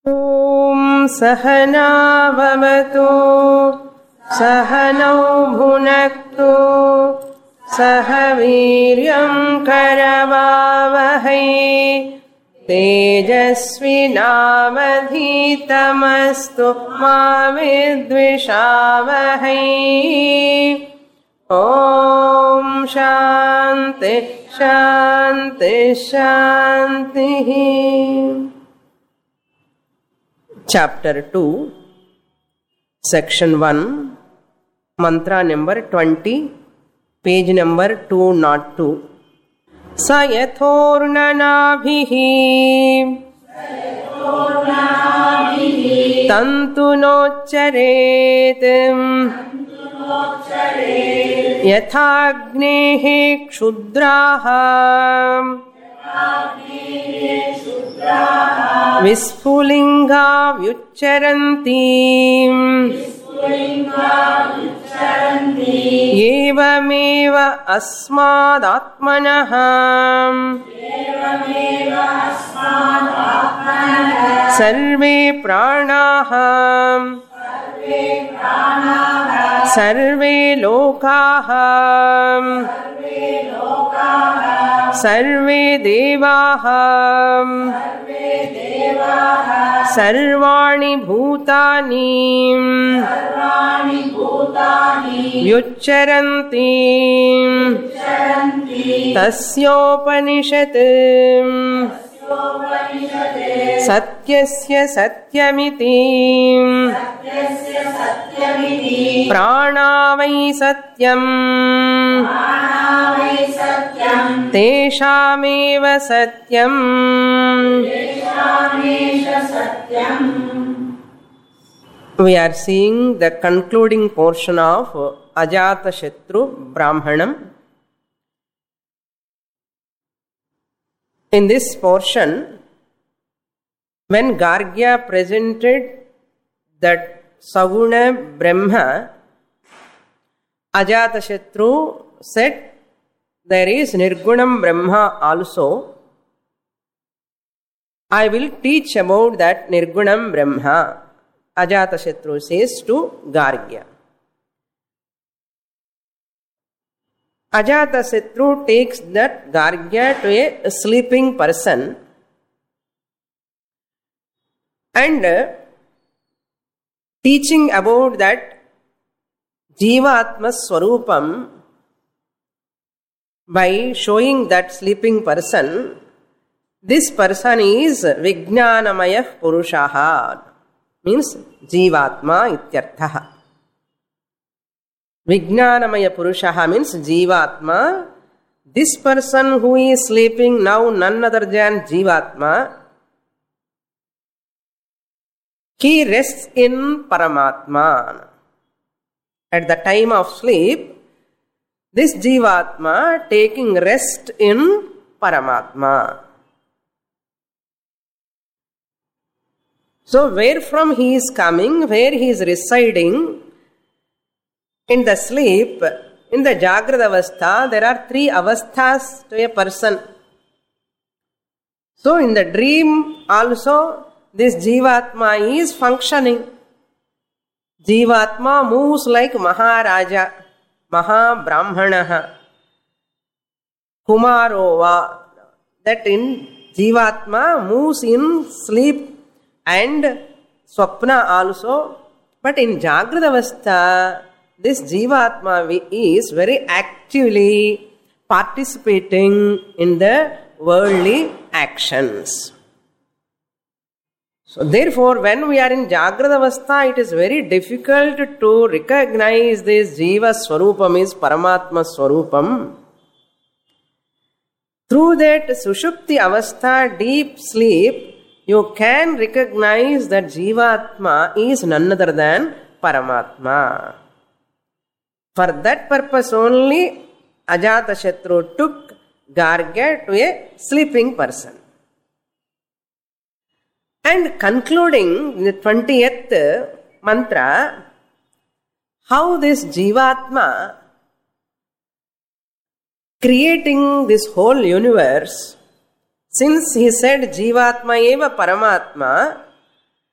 ॐ सहनाववतु सहनौ भुनक्तु सह वीर्यं करवावहै तेजस्विनावधीतमस्तु मा विद्विषावहै ॐ शान्ति शान्ति शान्तिः chapter 2 section 1 mantra number 20 page number 202 स यथोर्णनाभिः तन्तुनोच्चरेत् यथाग्नेः क्षुद्राः विस्फुलिङ्गा व्युच्चरन्ती एवमेव अस्मादात्मनः सर्वे प्राणाः सर्वे लोकाः सर्वे देवाः सर्वाणि भूतानि व्युच्चरन्ति तस्योपनिषत् सत्यस्य सत्यमिति प्राणा वै सत्यम् तेषामेव सत्यम् We are seeing the concluding portion of Ajata Shatru Brahmanam. In this portion, when Gargya presented that Saguna Brahma, Ajata Shatru said there is Nirgunam Brahma also. I will teach about that Nirgunam Brahma. Ajata Shatru says to Gargya. Ajata Shatru takes that Gargya to a sleeping person and teaching about that Jivatma Swarupam by showing that sleeping person, this person is Vijnanamaya Purushaha, means Jivatma ityarthaha. Vijnanamaya Purushaha means Jivatma. This person who is sleeping now, none other than Jivatma, he rests in Paramatma. At the time of sleep, this Jivatma taking rest in Paramatma. So, where from he is coming, where he is residing, in the sleep, in the Jagrada Avastha, there are three avasthas to a person. So, in the dream also, this Jivatma is functioning. Jivatma moves like Maharaja. Mahabrahmanaha, Kumarova, that in Jivatma moves in sleep and Swapna also, but in Jagradavastha, this Jivatma is very actively participating in the worldly actions. So, therefore, when we are in Jagrada Avastha, it is very difficult to recognize this Jiva Swarupam is Paramatma Swarupam. Through that Sushupti Avastha, deep sleep, you can recognize that Jivatma is none other than Paramatma. For that purpose only, Ajata Shatru took Gargya to a sleeping person. And concluding the 20th mantra, how this Jivatma creating this whole universe, since he said Jivatma eva Paramatma,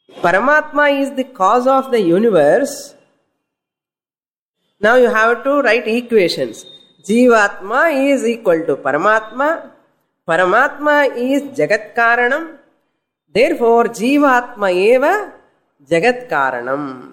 Paramatma is the cause of the universe. Now you have to write equations. Jivatma is equal to Paramatma. Paramatma is Jagat Karanam. Therefore, Jivatma eva Jagat Karanam.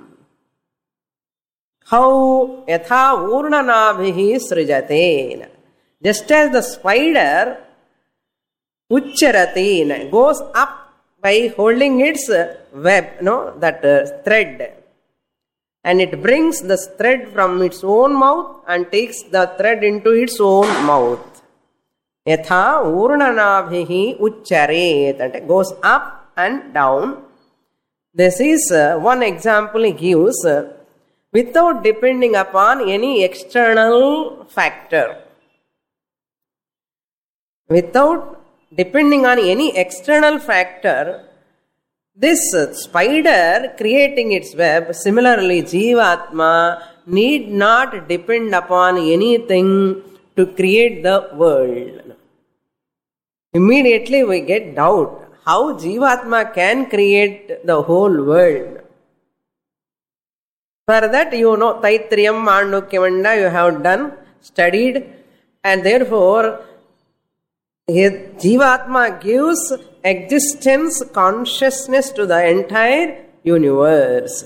How yatha urnanabhihi srijate. Just as the spider ucharatin goes up by holding its web, no, that uh, thread. And it brings the thread from its own mouth and takes the thread into its own mouth. Yatha urnanabhihi ucharet. That it goes up and down. This is uh, one example he gives uh, without depending upon any external factor. Without depending on any external factor, this spider creating its web, similarly, Jivatma need not depend upon anything to create the world. Immediately we get doubt how Jivatma can create the whole world. For that, you know, Taitriyam, Mandukyamanda, you have done, studied, and therefore, Jivatma gives existence, consciousness to the entire universe.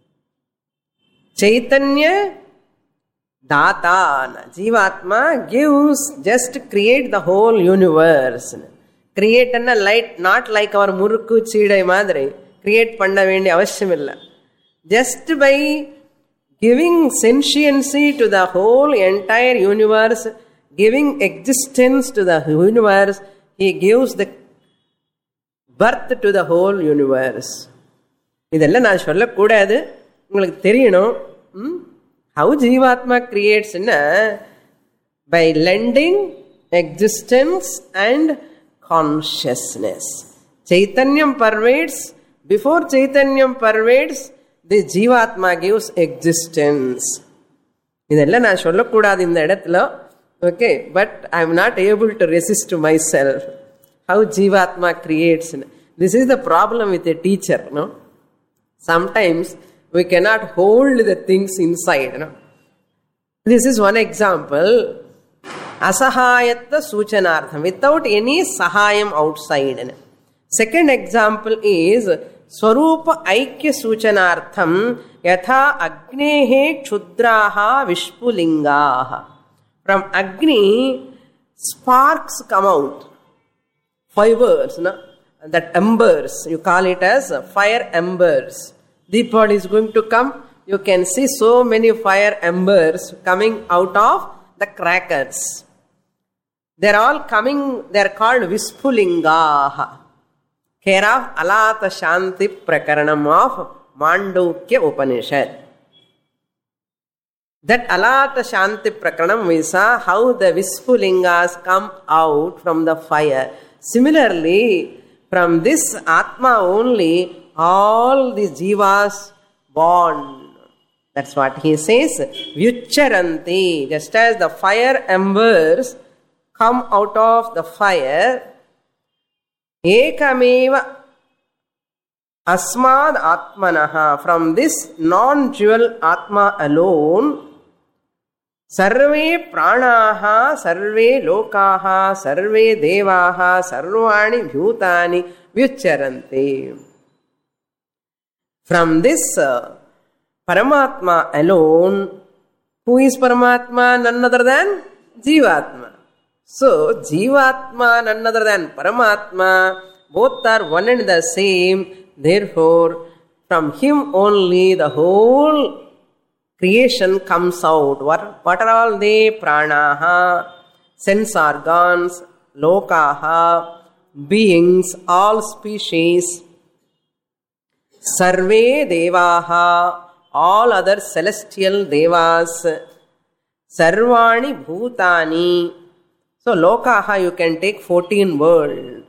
Chaitanya Datan. Jivatma gives just create the whole universe. Create a light, not like our முறுக்கு சீடை மாதிரி create பண்ண வேண்டிய அவசியம் இல்லை just by giving sentiency to the whole entire universe giving existence to the universe, he gives the birth to the whole universe. இதெல்லாம் நான் சொல்லக்கூடாது உங்களுக்கு தெரியணும் ஹவு ஜீவாத்மா கிரியேட்ஸ்னா by lending existence and consciousness சைத்தன்யம் பர்வேட்ஸ் பிஃபோர் சைத்தன்யம் பர்வேட்ஸ் தி ஜீவாத்மா கிவ்ஸ் எக்ஸிஸ்டன்ஸ் இதெல்லாம் நான் சொல்லக்கூடாது இந்த இடத்துல Okay, but I'm not able to resist myself. How Jivatma creates. This is the problem with a teacher, no? Sometimes we cannot hold the things inside, no? This is one example. Asahayatva Suchanartham, without any sahayam outside. Second example is Swarupa Aikya Suchanartham Yatha Agnehe Kshudraha Vishpulingaha. From Agni, sparks come out. Fibers, no? that embers, you call it as fire embers. Deepavali is going to come, you can see so many fire embers coming out of the crackers. They're all coming, they're called Vispulingaha. Care of Alata Shanti Prakaranam of Mandukya Upanishad. That Alata Shanti Prakranam we saw how the Vispulingas come out from the fire. Similarly, from this Atma only, all the jivas born. That's what he says. Vyucharanti. Just as the fire embers come out of the fire, Ekameva Asmad Atmanaha. From this non dual Atma alone, सर्वे प्राणाः सर्वे लोकाः सर्वे देवाः सर्वाणि भूतानि व्युच्चरन्ति from this uh, paramatma alone who is paramatma none other than jivatma so jivatma none other than paramatma both are one and the same therefore from him only the whole creation comes out. What, what are all they? Pranaha, sense organs, lokaha, beings, all species, sarve devaha, all other celestial devas, sarvani bhutani. So lokaha you can take 14 world.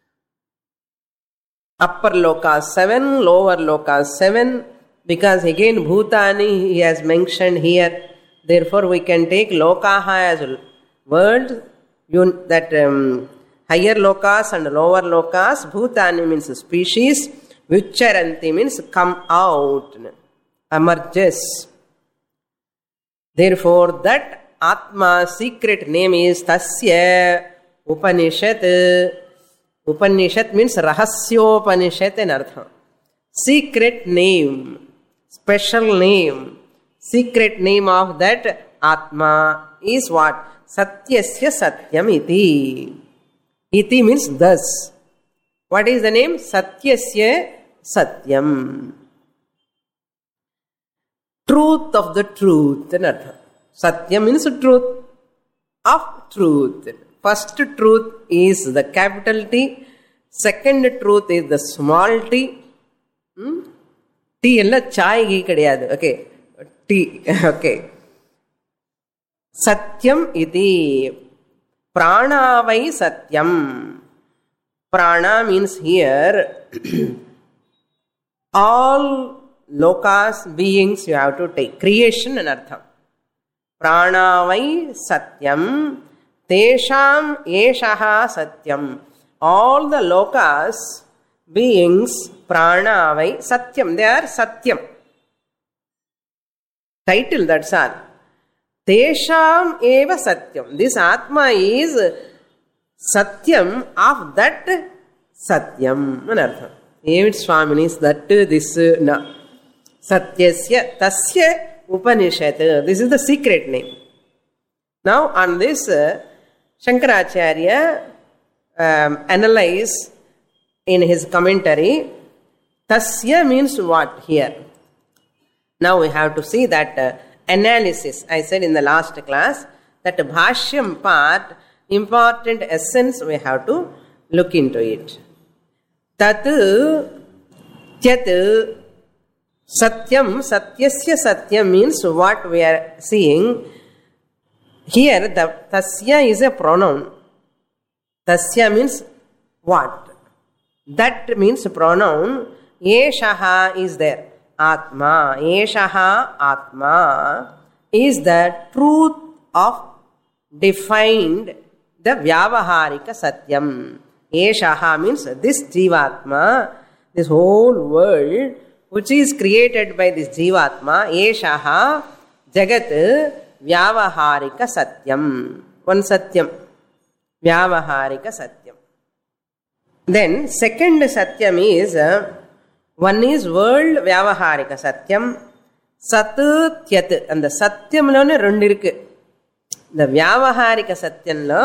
Upper loka 7, lower loka 7, because again bhutani he has mentioned here therefore we can take lokaha as world that um, higher lokas and lower lokas bhutani means species Vicharanti means come out, emerges. Therefore, that Atma secret name is Tasya Upanishad. Upanishad means Rahasyopanishad in Artham. Secret name, special name, secret name of that Atma is what? Satyasya Satyam iti. Iti means thus. What is the name? Satyasya Satyam. Truth of the truth. in Artham. Satya means truth of truth. First truth is the capital T. Second truth is the small t. T எல்லாம் சாய் கீ கிடையாது okay T okay சத்தியம் இது பிராணாவை சத்தியம் பிராணா means here all லோகாஸ் beings you have to take creation அர்த்தம் பிராணாவை சத்தியம் தேஷாம் ஏஷா சத்தியம் ஆல் த லோகாஸ் beings pranavai satyam they are satyam title that's all tesham eva satyam this atma is satyam of that satyam anartham even swamini is that this na satyasya tasya upanishad this is the secret name now on this shankaracharya um, analyze in his commentary, Tasya means what here? Now we have to see that uh, analysis. I said in the last class that Bhashyam part, important essence, we have to look into it. Tat Tyat Satyam, Satyasya Satyam means what we are seeing. Here the Tasya is a pronoun. Tasya means what? That means pronoun. Eshaha is there. Atma. Eshaha Atma is the truth of defined the Vyavaharika Satyam. Eshaha means this Jivatma, this whole world which is created by this Jivatma. Eshaha Jagat Vyavaharika Satyam. One Satyam. Vyavaharika Satyam. Then second satyam is uh, one is world vyavaharika satyam சத்து தியத்து அந்த சத்தியம்லன்னு ரெண்டு இருக்கு இந்த வியாபகாரிக சத்தியம்లో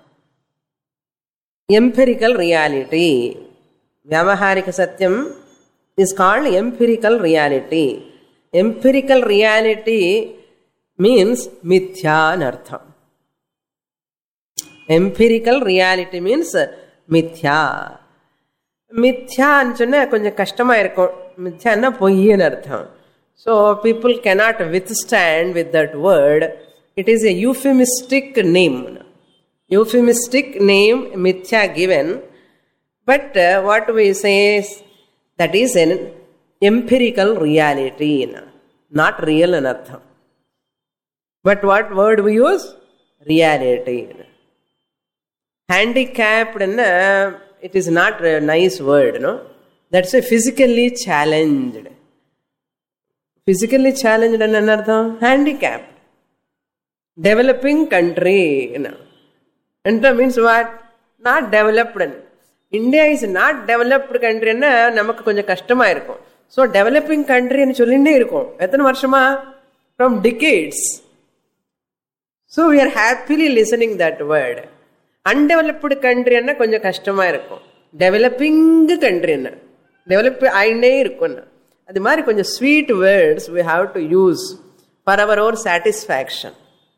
empirical reality வியாபகாரிக சத்தியம் is called empirical reality empirical reality means மித்யான்னு அர்த்தம் எம்பெரிக்கல் ரியாலிட்டி மீன்ஸ் மித்யா மித்யான்னு சொன்னால் கொஞ்சம் கஷ்டமாக இருக்கும் மித்யான்னா பொய்ன்னு அர்த்தம் so people cannot withstand with that word it is a euphemistic name euphemistic name மித்யா given but what we says that is an empirical reality not real అని అర్థం but what word we use reality handicapped it is not nice word no that's a physically challenged physically challenged అని అర్థం handicapped developing country అంటే means what not developed India is not developed கண்ட்ரின்னா நமக்கு கொஞ்சம் கஷ்டமா இருக்கும் ஸோ டெவலப்பிங் கண்ட்ரின்னு சொல்லிகிட்டே இருக்கும் எத்தனை வருஷமா from decades so we are happily listening that word undeveloped கண்ட்ரின்னா கொஞ்சம் கஷ்டமா இருக்கும் டெவலப்பிங் கண்ட்ரின்னு டெவலப் ஆயிண்டே இருக்கும்னா அது மாதிரி கொஞ்சம் sweet words we have to use for our our satisfaction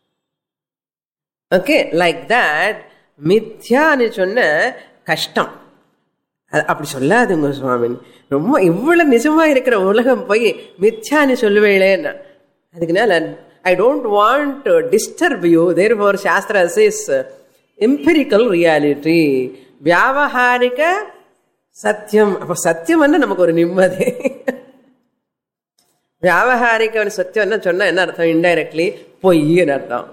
okay like that மித்யான்னு சொன்ன கஷ்டம் அப்படி சொல்லாதுங்க சுவாமி ரொம்ப இவ்வளவு நிஜமா இருக்கிற உலகம் போய் மித்யான்னு சொல்லுவேளேன்னா அதுக்குனால I don't want to disturb you there for சாஸ்திர இஸ் எம்பிரிக்கல் ரியாலிட்டி வியாபகாரிக சத்தியம் அப்போ சத்தியம்னா நமக்கு ஒரு நிம்மதி வியாபகாரிக சத்தியம்னா சொன்னா என்ன அர்த்தம் இன்டைரக்ட்லி பொய்ன்னு அர்த்தம்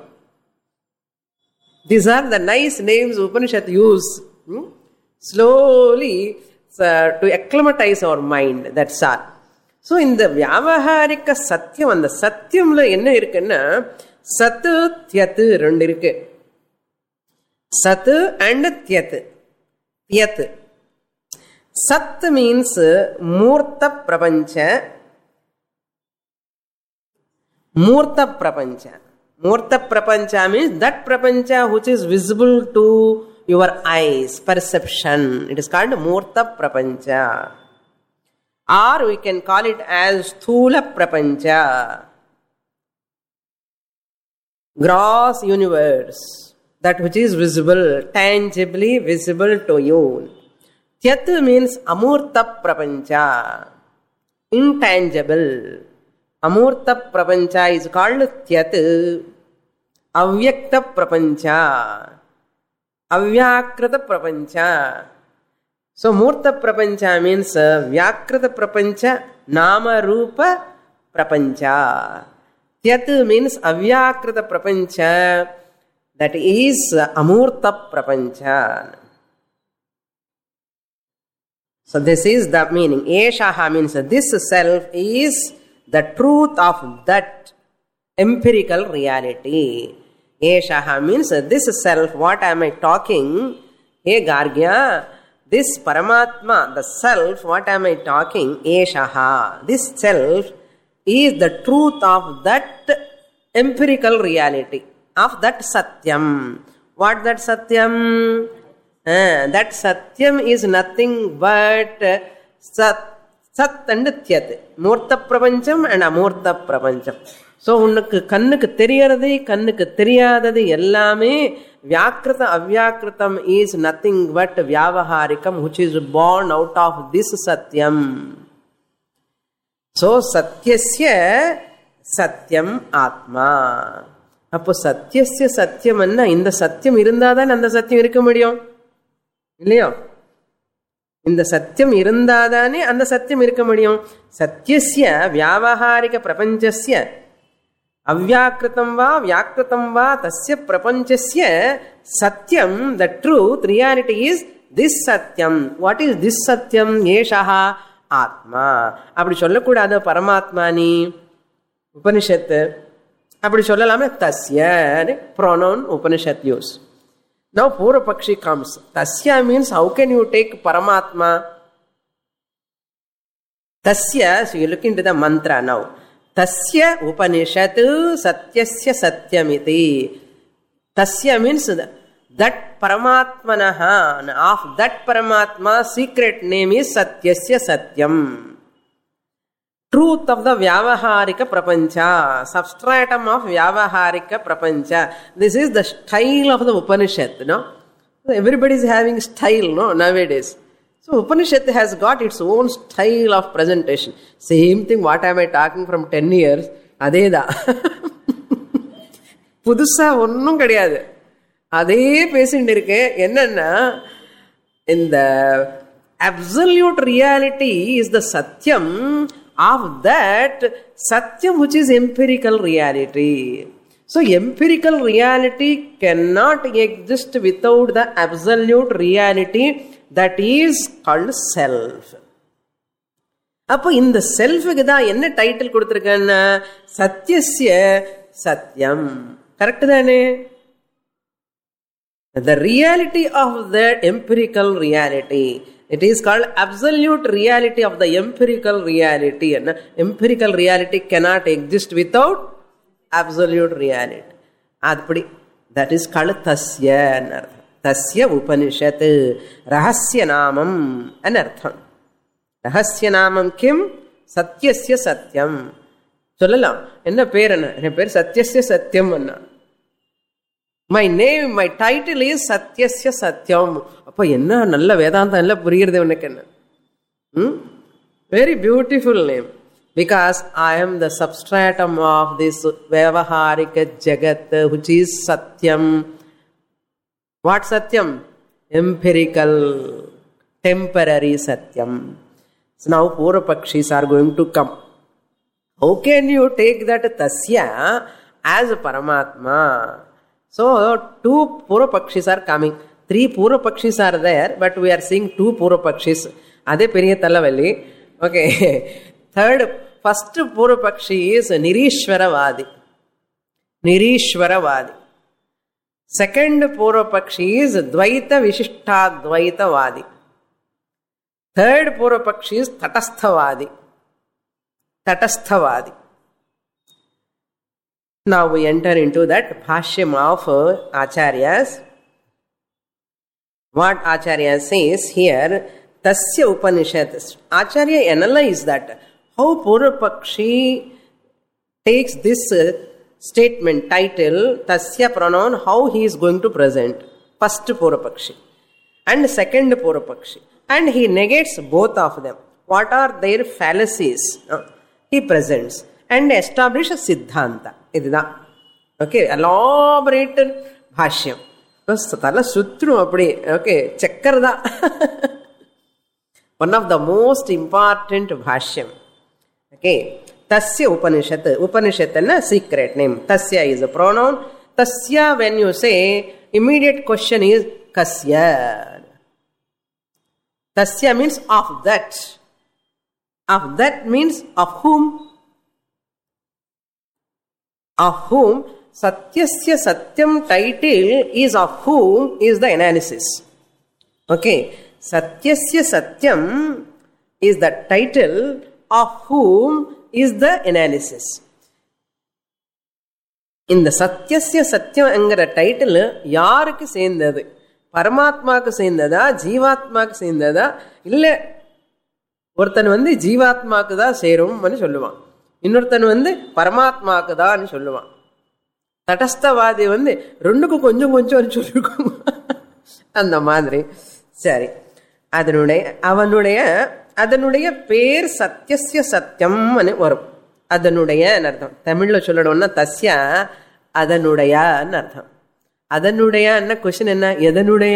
These are the nice names Upanishad use. Hmm? Slowly, to acclimatise our mind that's are so இந்த வியாபகாரிக சத்தியம் அந்த சத்தியம்ல என்ன இருக்குன்னா சத்து தியத்து ரெண்டு இருக்கு சத்து அண்ட் தியத்து தியத்து சத் மீன்ஸ் மூர்த்த பிரபஞ்ச மூர்த்த பிரபஞ்ச மூர்த்த பிரபஞ்ச மீன்ஸ் தட் பிரபஞ்ச which is visible to your eyes perception it is called மூர்த்த பிரபஞ்ச or we can call it as sthula prapancha gross universe that which is visible tangibly visible to you tyat means amurta prapancha intangible amurta prapancha is called tyat avyakta prapancha avyakrita prapancha so murta prapancha means uh, vyakrita prapancha nama rupa prapancha tyat means avyakrita prapancha that is uh, amurta prapancha so this is the meaning eshaha means uh, this self is the truth of that empirical reality eshaha means uh, this self what am i talking hey gargya this Paramatma, the self, what am I talking? Eshaha. This self is the truth of that empirical reality, of that Satyam. What that Satyam? Uh, that Satyam is nothing but Sat, Sat and Tyat. Murta Prapancham and Amurta Prapancham. So உனக்கு கண்ணுக்கு தெரியறது கண்ணுக்கு தெரியாதது எல்லாமே வியாக்கிருத அவ்யாக்கிருத்தம் is nothing but வியாபகாரிக்கம் which is born out of this சத்தியம் ஸோ சத்தியசிய சத்தியம் ஆத்மா அப்போ சத்தியசிய சத்தியம் என்ன இந்த சத்தியம் இருந்தாதான் அந்த சத்தியம் இருக்க முடியும் இல்லையோ இந்த சத்தியம் இருந்தாதானே அந்த சத்தியம் இருக்க முடியும் சத்தியசிய வியாபகாரிக பிரபஞ்சசிய அவ்யாக்கிருத்தம் வா வியாக்கிருத்தம் வா தஸ்ய பிரபஞ்சஸ்ய சத்தியம் the truth reality is this சத்தியம் வாட் இஸ் திஸ் சத்தியம் ஏஷா ஆத்மா அப்படி சொல்லக்கூடாது பரமாத்மா நீ உபனிஷத்து அப்படி சொல்லலாமே தஸ்ய ப்ரோனோன் உபனிஷத் யூஸ் நவ் பூர்வபக்ஷி கம்ஸ் தஸ்ய means how can you take பரமாத்மா தஸ்ய so you look into the mantra now தஸ்ய உபனிஷத் சத்யஸ்ய சத்யமிதி தஸ்ய மீன்ஸ் தட் பரமாத்மனः ஆஃப் தட் பரமாத்மா சீக்ரெட் நேம் இஸ் சத்யஸ்ய சத்யம் truth of the vyavaharika prapancha substratum of vyavaharika prapancha this is the style of the upanishad no everybody is having style no nowadays so upanishad has got its own style of presentation same thing what am i talking from 10 years அதேதான் புதுசா ஒன்றும் கிடையாது அதே பேசிட்டு இருக்கேன் என்னன்னா இந்த absolute reality is the சத்தியம் of that satyam which is empirical reality so empirical reality cannot exist without the absolute reality that is called self அப்போ இந்த செல்ஃபுக்கு தான் என்ன டைட்டில் கொடுத்துருக்கேன்னா சத்தியசிய சத்தியம் கரெக்ட் தானே the reality of the empirical reality it is called absolute reality of the empirical reality and empirical reality cannot exist without absolute reality adpadi that is called tasya anartham tasya upanishad rahasya namam anartham ரகசிய நாமம் கிம் சத்தியசிய சத்தியம் சொல்லலாம் என்ன பேர் என்ன என் பேர் சத்தியசிய சத்தியம் என்ன my name my title is சத்தியசிய சத்தியம் அப்போ என்ன நல்ல வேதாந்தம் எல்லாம் புரியுறது உனக்கு என்ன hmm very beautiful name because I am the substratum of this விவகாரிக ஜெகத் விச் இஸ் சத்தியம் வாட் சத்தியம் எம்பெரிக்கல் டெம்பரரி சத்தியம் now Purapakshis are going to come. How can you take that Tasya as a Paramatma? So, two Purapakshis are coming. Three Purapakshis are there, but we are seeing two Purapakshis. அதே பெரிய தலைவலி okay third first பூர்வபக்ஷி is நிரீஸ்வரவாதி நிரீஸ்வரவாதி second பூர்வபக்ஷி is துவைத்த விசிஷ்டாத்வைத்தவாதி third பூர்வபக்ஷி இஸ் தடஸ்தவாதி தடஸ்தவாதி Now we enter into that bhashyam of uh, Acharyas. What Acharya says here, Tasya Upanishad. Acharya analyze that. How Purvapakshi takes this uh, statement, title, Tasya pronoun, how he is going to present. First Purvapakshi. And second Purvapakshi. And he negates both of them. What are their fallacies? Uh, he presents. And establish a Siddhanta. இதுதான் okay elaborated பாஷ்யம் தலை சுற்றும் அப்படி okay சக்கர் தான் one of the most important பாஷ்யம் okay தஸ்ய உபனிஷத் உபனிஷத்துன்னா சீக்ரெட் நேம் தஸ்ய இஸ் அ ப்ரோனவுன் தஸ்ய when you say immediate question is கஸ்ய தஸ்ய means of that of that means of whom of whom satyasya satyam title is of whom is the analysis okay satyasya satyam is the title of whom is the analysis இந்த சத்தியசிய சத்தியம்ங்கிற title யாருக்கு சேர்ந்தது பரமாத்மாவுக்கு சேர்ந்ததா ஜீவாத்மாவுக்கு சேர்ந்ததா இல்லை ஒருத்தன் வந்து ஜீவாத்மாவுக்கு தான் சேரும்னு சொல்லுவான் இன்னொருத்தன் வந்து பரமாத்மாவுக்கு தான் சொல்லுவான் தடஸ்தவாதி வந்து ரெண்டுக்கும் கொஞ்சம் கொஞ்சம் சொல்லிருக்கோம் அந்த மாதிரி சரி அதனுடைய அவனுடைய அதனுடைய பேர் சத்தியசிய சத்தியம்னு வரும் அதனுடைய அர்த்தம் தமிழ்ல சொல்லணும்னா தஸ்யா அதனுடையன்னு அர்த்தம் அதனுடைய என்ன கொஸ்டின் என்ன எதனுடைய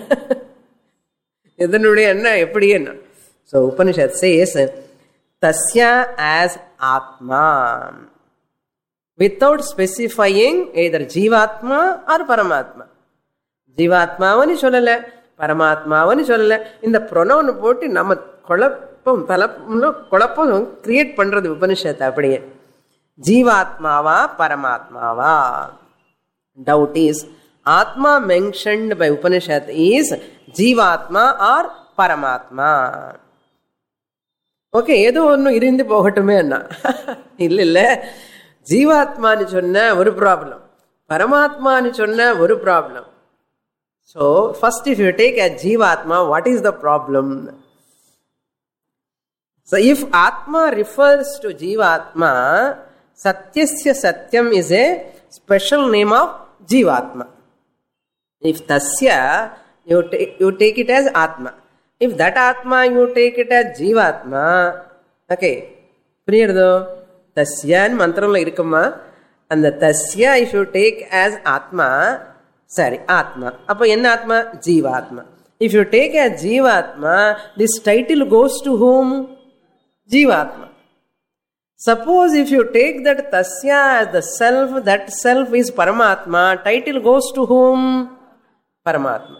எதனுடைய என்ன எப்படி என்ன so Upanishad says tasya as atma without specifying either jivatma or paramatma ஜீவாத்மாவன்னு சொல்லல பரமாத்மாவன்னு சொல்லல இந்த ப்ரொனவுன் போட்டு நம்ம குழப்பம் தலப்புல குழப்பம் கிரியேட் பண்றது உபனிஷத்தை அப்படியே ஜீவாத்மாவா பரமாத்மாவா டவுட் இஸ் ஆத்மா மென்ஷன்ட் பை உபனிஷத் இஸ் ஜீவாத்மா ஆர் பரமாத்மா ஓகே ஏதோ ஒன்றும் இருந்து போகட்டுமே அண்ணா இல்லை இல்லை ஜீவாத்மான்னு சொன்ன ஒரு ப்ராப்ளம் பரமாத்மான்னு சொன்ன ஒரு problem so first if you take a ஜீவாத்மா what is the problem so if ஆத்மா ரிஃபர்ஸ் டு ஜீவாத்மா சத்தியஸ்ய சத்தியம் is a special name of ஜீவாத்மா இஃப் தஸ்ய you take you take it as ஆத்மா if that atma you take it as ஜீவாத்மா okay புரியுறதோ தஸ்யான்னு மந்திரம்ல இருக்குமா அந்த தஸ்யா இஃப் யூ டேக் ஆஸ் ஆத்மா சரி ஆத்மா அப்போ என்ன ஆத்மா ஜீவாத்மா இஃப் யூ டேக் ஆஸ் ஜீவாத்மா this title goes to whom ஜீவாத்மா Suppose if you take that tasya as the self, that self is Paramatma, title goes to whom? Paramatma.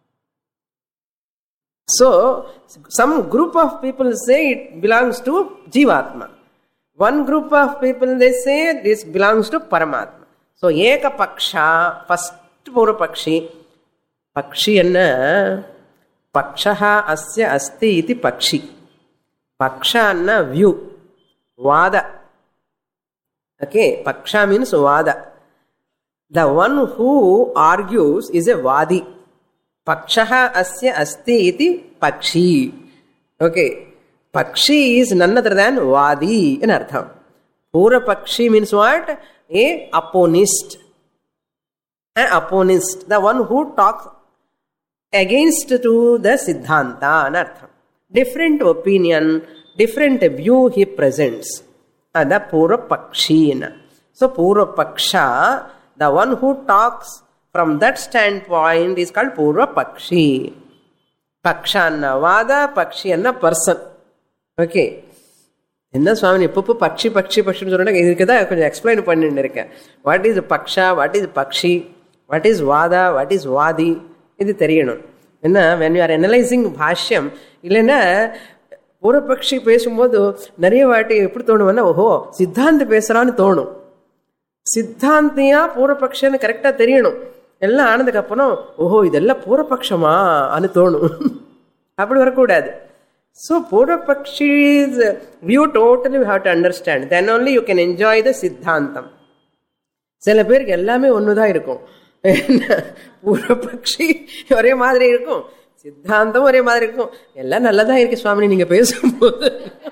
So, some group of people say it belongs to Jivatma. One group of people they say this belongs to Paramatma. So, Eka Paksha, first Pura Pakshi, Pakshi anna Pakshaha asya asti iti Pakshi. Paksha anna view. Vada. Okay, Paksha means Vada. The one who argues is a Vadi. Paksha asya asti iti Pakshi. Okay, Pakshi is none other than Vadi in Artham. Pura Pakshi means what? A opponist. An opponist. The one who talks against to the Siddhanta in Artham. Different opinion, different view he presents. Ada Pura Pakshina. So Pura Paksha, the one who talks from that standpoint is called Purva Pakshi. Paksha anna Vada, Pakshi anna person. Okay. என்ன சுவாமி எப்பப்போ பக்ஷி பக்ஷி பக்ஷின்னு சொன்னா இதுக்கு தான் கொஞ்சம் explain பண்ணிட்டு இருக்கேன் what is பக்ஷா what is பக்ஷி வாட் இஸ் வாதா வாட் இஸ் வாதி இது தெரியணும் என்ன வென் யூ ஆர் அனலைசிங் பாஷ்யம் இல்லைன்னா பூர்வபக்ஷி பேசும்போது நிறைய வாட்டி எப்படி தோணும்னா ஓஹோ சித்தாந்தி பேசுறான்னு தோணும் சித்தாந்தியா பூர்வபக்ஷன்னு கரெக்டா தெரியணும் எல்லாம் ஆனதுக்கு அப்புறம் ஓஹோ இதெல்லாம் பூர்வபக்ஷமான்னு தோணும் அப்படி வரக்கூடாது ஸோ பூர்வபக்ஷிஸ் view totally you have to understand then only you can enjoy the சித்தாந்தம் சில பேருக்கு எல்லாமே ஒன்று தான் இருக்கும் பூர்வபக்ஷி ஒரே மாதிரி இருக்கும் சித்தாந்தம் ஒரே மாதிரி இருக்கும் எல்லாம் நல்லதா இருக்கு சுவாமி நீங்க பேசும்போது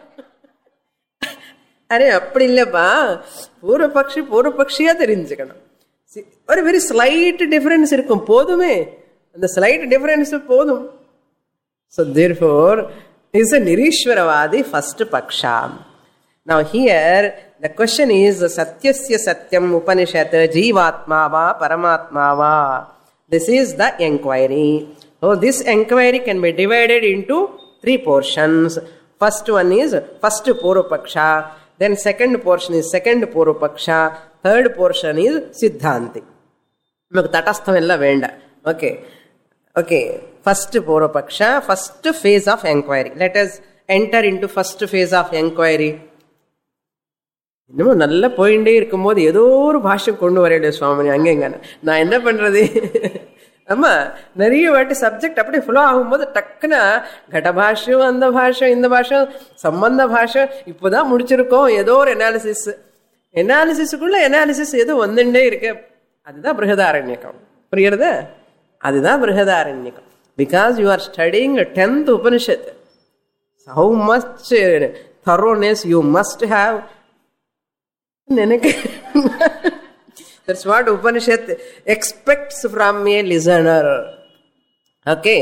அரே அப்படி இல்லப்பா பூர்வபக்ஷி பூர்வபக்ஷியா தெரிஞ்சுக்கணும் சி- ஒரு வெரி ஸ்லைட் டிஃபரன்ஸ் இருக்கும் போதுமே அந்த ஸ்லைட் டிஃபரன்ஸ் போதும் So therefore, is a Nirishwaravadi first paksha. Now here, the question is, Satyasya Satyam Upanishad Jivatma va Paramatma va. This is the enquiry. So this enquiry can be divided into three portions. First one is first Purvapaksha. Then second portion is second Purvapaksha. Third portion is Siddhanti. நமக்கு தட்டஸ்தம் எல்லாம் வேண்டாம் okay okay first பூர்வபக்ஷ first phase of enquiry let us enter into first phase of enquiry இன்னமும் நல்லா போயிட்டே இருக்கும்போது ஏதோ ஒரு பாஷை கொண்டு வரேன் சுவாமி அங்கே இங்க நான் என்ன பண்றது ஆமா நிறைய வாட்டி சப்ஜெக்ட் அப்படியே ஃப்ளோ ஆகும்போது டக்குன்னு கட பாஷம் அந்த பாஷம் இந்த பாஷம் சம்பந்த பாஷம் இப்போதான் முடிச்சிருக்கோம் ஏதோ ஒரு எனாலிசிஸ் எனாலிசிஸுக்குள்ள எனாலிசிஸ் ஏதோ வந்துட்டே இருக்கு அதுதான் பிருகதாரண்யக்கம் புரியுறதா அதுதான் பிருகதாரண்யக்கம் because you are studying tenth Upanishad how much thoroughness you must have நினைக்க that's what Upanishad expects from a listener okay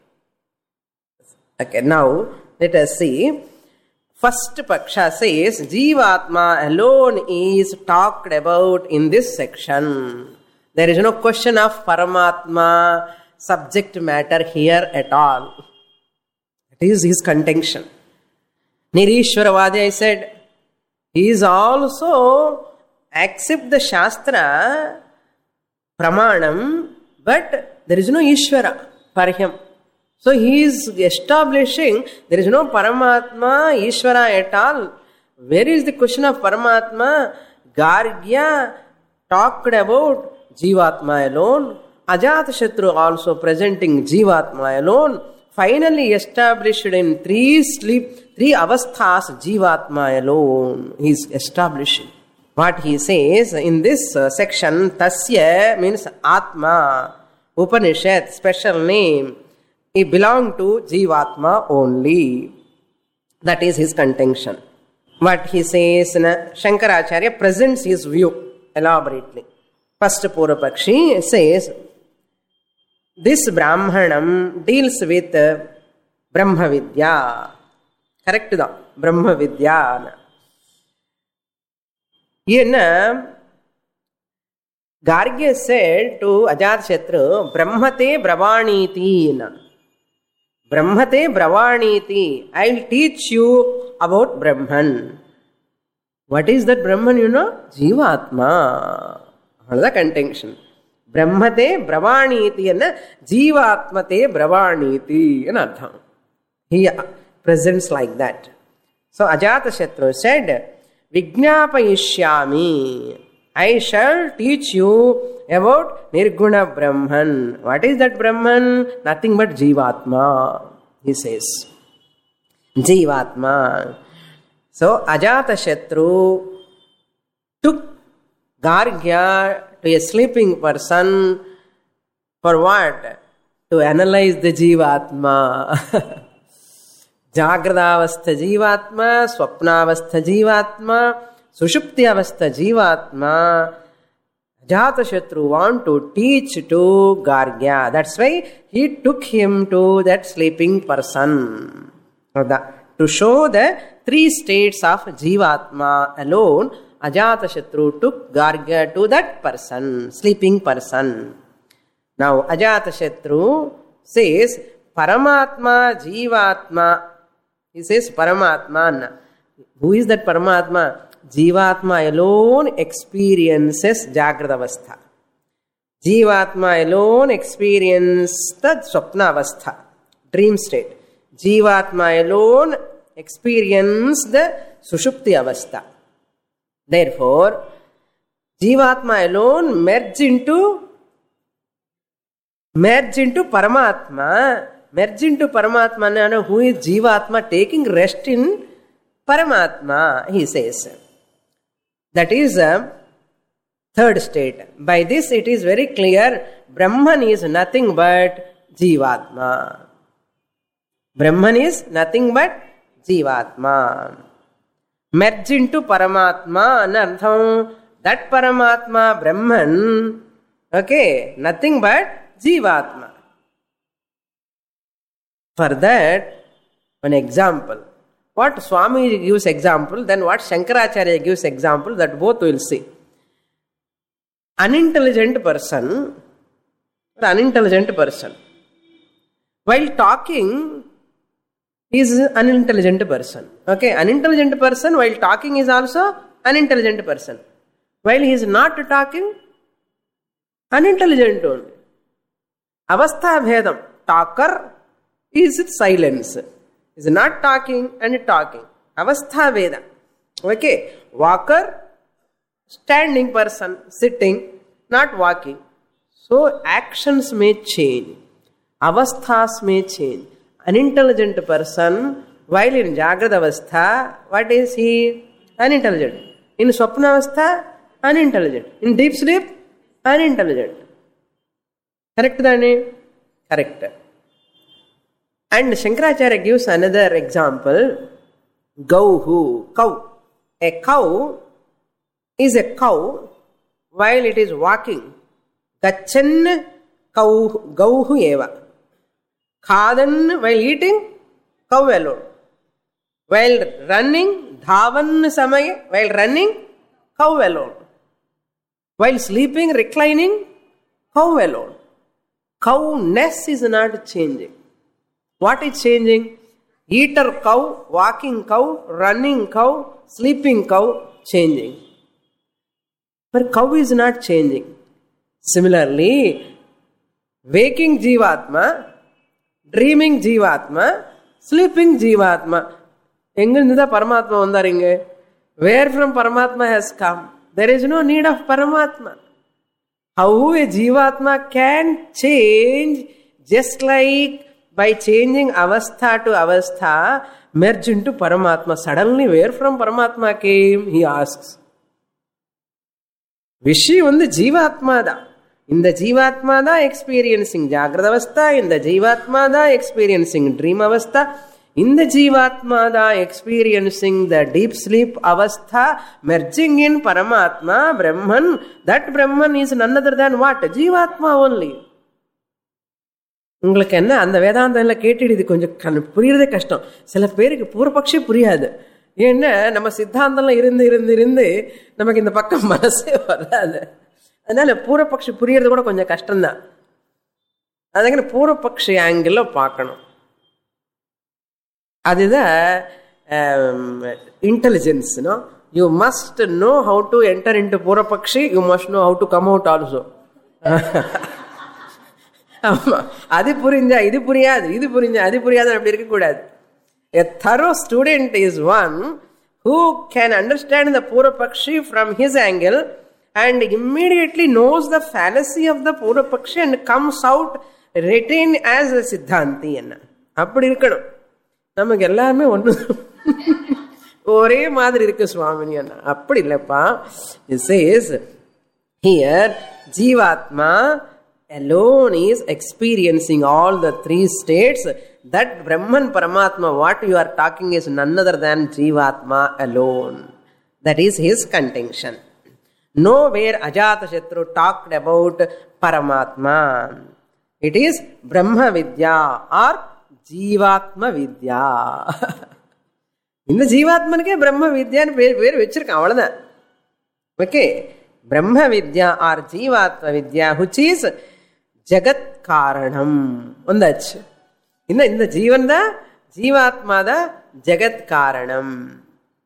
Okay, now let us see. First Paksha says Jivatma alone is talked about in this section. There is no question of Paramatma subject matter here at all. It is his contention. Nirishwaravadi, I said, he is also accept the Shastra pramanam, but there is no Ishvara for him. So he is establishing there is no Paramatma, Ishvara at all. Where is the question of Paramatma? Gargya talked about Jivatma alone. Ajatashatru also presenting Jivatma alone. Finally established in three sleep, three avasthas Jivatma alone. He is establishing. What he says in this uh, section, Tasya means Atma, Upanishad, special name. He belonged to Jivatma only. That is his contention. What he says, na, Shankaracharya presents his view elaborately. First Purapakshi says, this Brahmanam deals with Brahma Vidya. Correct தான் Brahma Vidya. ஏன்னா Gargya said to Ajat Shatru, Brahmate Brahmaniti. Brahmate Brahmaniti. I will teach you about Brahman. What is that Brahman, you know? Jivatma. அவ்வளோதான் contention பிரம்மத்தே பிரவாணீதி என்ன ஜீவாத்மத்தே பிரவாணீதி அர்த்தம் he presents like that. So Ajatashatru said, Vignapayishyami. I shall teach you about Nirguna Brahman. What is that Brahman? Nothing but Jivatma, he says. Jivatma. So Ajatashatru took Gargya to a sleeping person for what? To analyze the Jivatma. जागृदावस्थ जीवात्मा स्वप्नावस्थ जीवात्मा सुषुप्ति अवस्थ जीवात्मा Jatashatru want to teach to Gargya. That's why he took him to that sleeping person. To show the three states of Jivatma alone, Ajatashatru took Gargya to that person, sleeping person. Now, Ajatashatru says, Paramatma, Jivatma, he says Paramatma. Who is that Paramatma? Jivatma alone experiences Jagradavastha. Jivatma alone experience the Swapna Avastha, dream state. Jivatma alone experience the Sushupti Avastha. Therefore, Jivatma alone merge into merge into Paramatma. Merge into Paramatma. and Who is Jivatma taking rest in Paramatma, he says. That is a third state. By this, it is very clear Brahman is nothing but Jivatma. Brahman is nothing but Jivatma. Merge into Paramatma, anartham. That Paramatma, Brahman, okay, nothing but Jivatma. For that, an example. What Swami gives example, then what Shankaracharya gives example, that both will see. Unintelligent person, or unintelligent person, while talking, is unintelligent person. Okay, unintelligent person while talking is also unintelligent person. While he is not talking, unintelligent only. Avastha bhedam. Talker is silence. Is not talking and talking. Avastha veda. Okay. Walker, standing person, sitting, not walking. So actions may change. Avasthas may change. Unintelligent person, while in Jagrad Avastha, what is he? Unintelligent. In Swapna Avastha, unintelligent. In deep sleep, unintelligent. Correct, Dani? Correct. And Shankaracharya gives another example. Gauhu, cow. A cow is a cow while it is walking. Gachan cow, gauhu eva. Khadan while eating, cow alone. While running, dhavan samaya, while running, cow alone. While sleeping, reclining, cow alone. Cowness is not changing. What is changing? Eater cow, walking cow, running cow, sleeping cow, changing. But cow is not changing. Similarly, waking Jivatma, dreaming Jivatma, sleeping Jivatma. எங்கிருந்து தான் பரமாத்மா வந்தார் இங்க where from பரமாத்மா has come there is no need of பரமாத்மா how a jivatma can change just like by changing avastha to avastha merge into paramatma suddenly where from paramatma came he asks விஷயம் வந்து ஜீவாத்மா தான் இந்த ஜீவாத்மா தான் experiencing ஜாகிரத அவஸ்தா இந்த ஜீவாத்மா தான் எக்ஸ்பீரியன்சிங் ட்ரீம் அவஸ்தா இந்த ஜீவாத்மா தான் எக்ஸ்பீரியன்சிங் த டீப் ஸ்லீப் அவஸ்தா மெர்ஜிங் இன் பரமாத்மா பிரம்மன் தட் பிரம்மன் is none other than what ஜீவாத்மா ஓன்லி உங்களுக்கு என்ன அந்த வேதாந்தம் எல்லாம் கேட்டுட்டு இது கொஞ்சம் கண் புரியறதே கஷ்டம் சில பேருக்கு பூர்வபக்ஷே புரியாது ஏன்னா நம்ம சித்தாந்தம்லாம் இருந்து இருந்து இருந்து நமக்கு இந்த பக்கம் மனசே வராது அதனால பூர்வபக்ஷி புரியறது கூட கொஞ்சம் கஷ்டம்தான் அதுங்க பூர்வபக்ஷி ஆங்கிள் பார்க்கணும் அதுதான் intelligence no you must know how to enter into பூர்வபக்ஷி you must know how to come out also ஆமா அது புரிஞ்சா இது புரியாது இது புரிஞ்சா அது புரியாது அப்படி இருக்கக்கூடாது A thorough student is one who can understand the Purapakshi from his angle and immediately knows the fallacy of the Purapakshi and comes out retained as a Siddhanti என்ன அப்படி இருக்கணும் நமக்கு எல்லாருமே ஒன்று ஒரே மாதிரி இருக்கு சுவாமினி அண்ணா அப்படி இல்லப்பா இஸ் ஹியர் ஜீவாத்மா alone is experiencing all the three states that brahman paramatma what you are talking is none other than jivatma alone that is his contention nowhere ajata shatru talked about paramatma it is brahma vidya or ஜீவாத்ம வித்யா இந்த ஜீவாத்மனுக்கே பிரம்ம வித்யான்னு பேர் பேர் வச்சிருக்கான் அவ்வளவுதான் okay பிரம்ம வித்யா R ஜீவாத்ம வித்யா ஹுச் is ஜகத் காரணம் வந்தாச்சு இந்த இந்த ஜீவன் தான் ஜீவாத்மா தான் ஜகத் காரணம்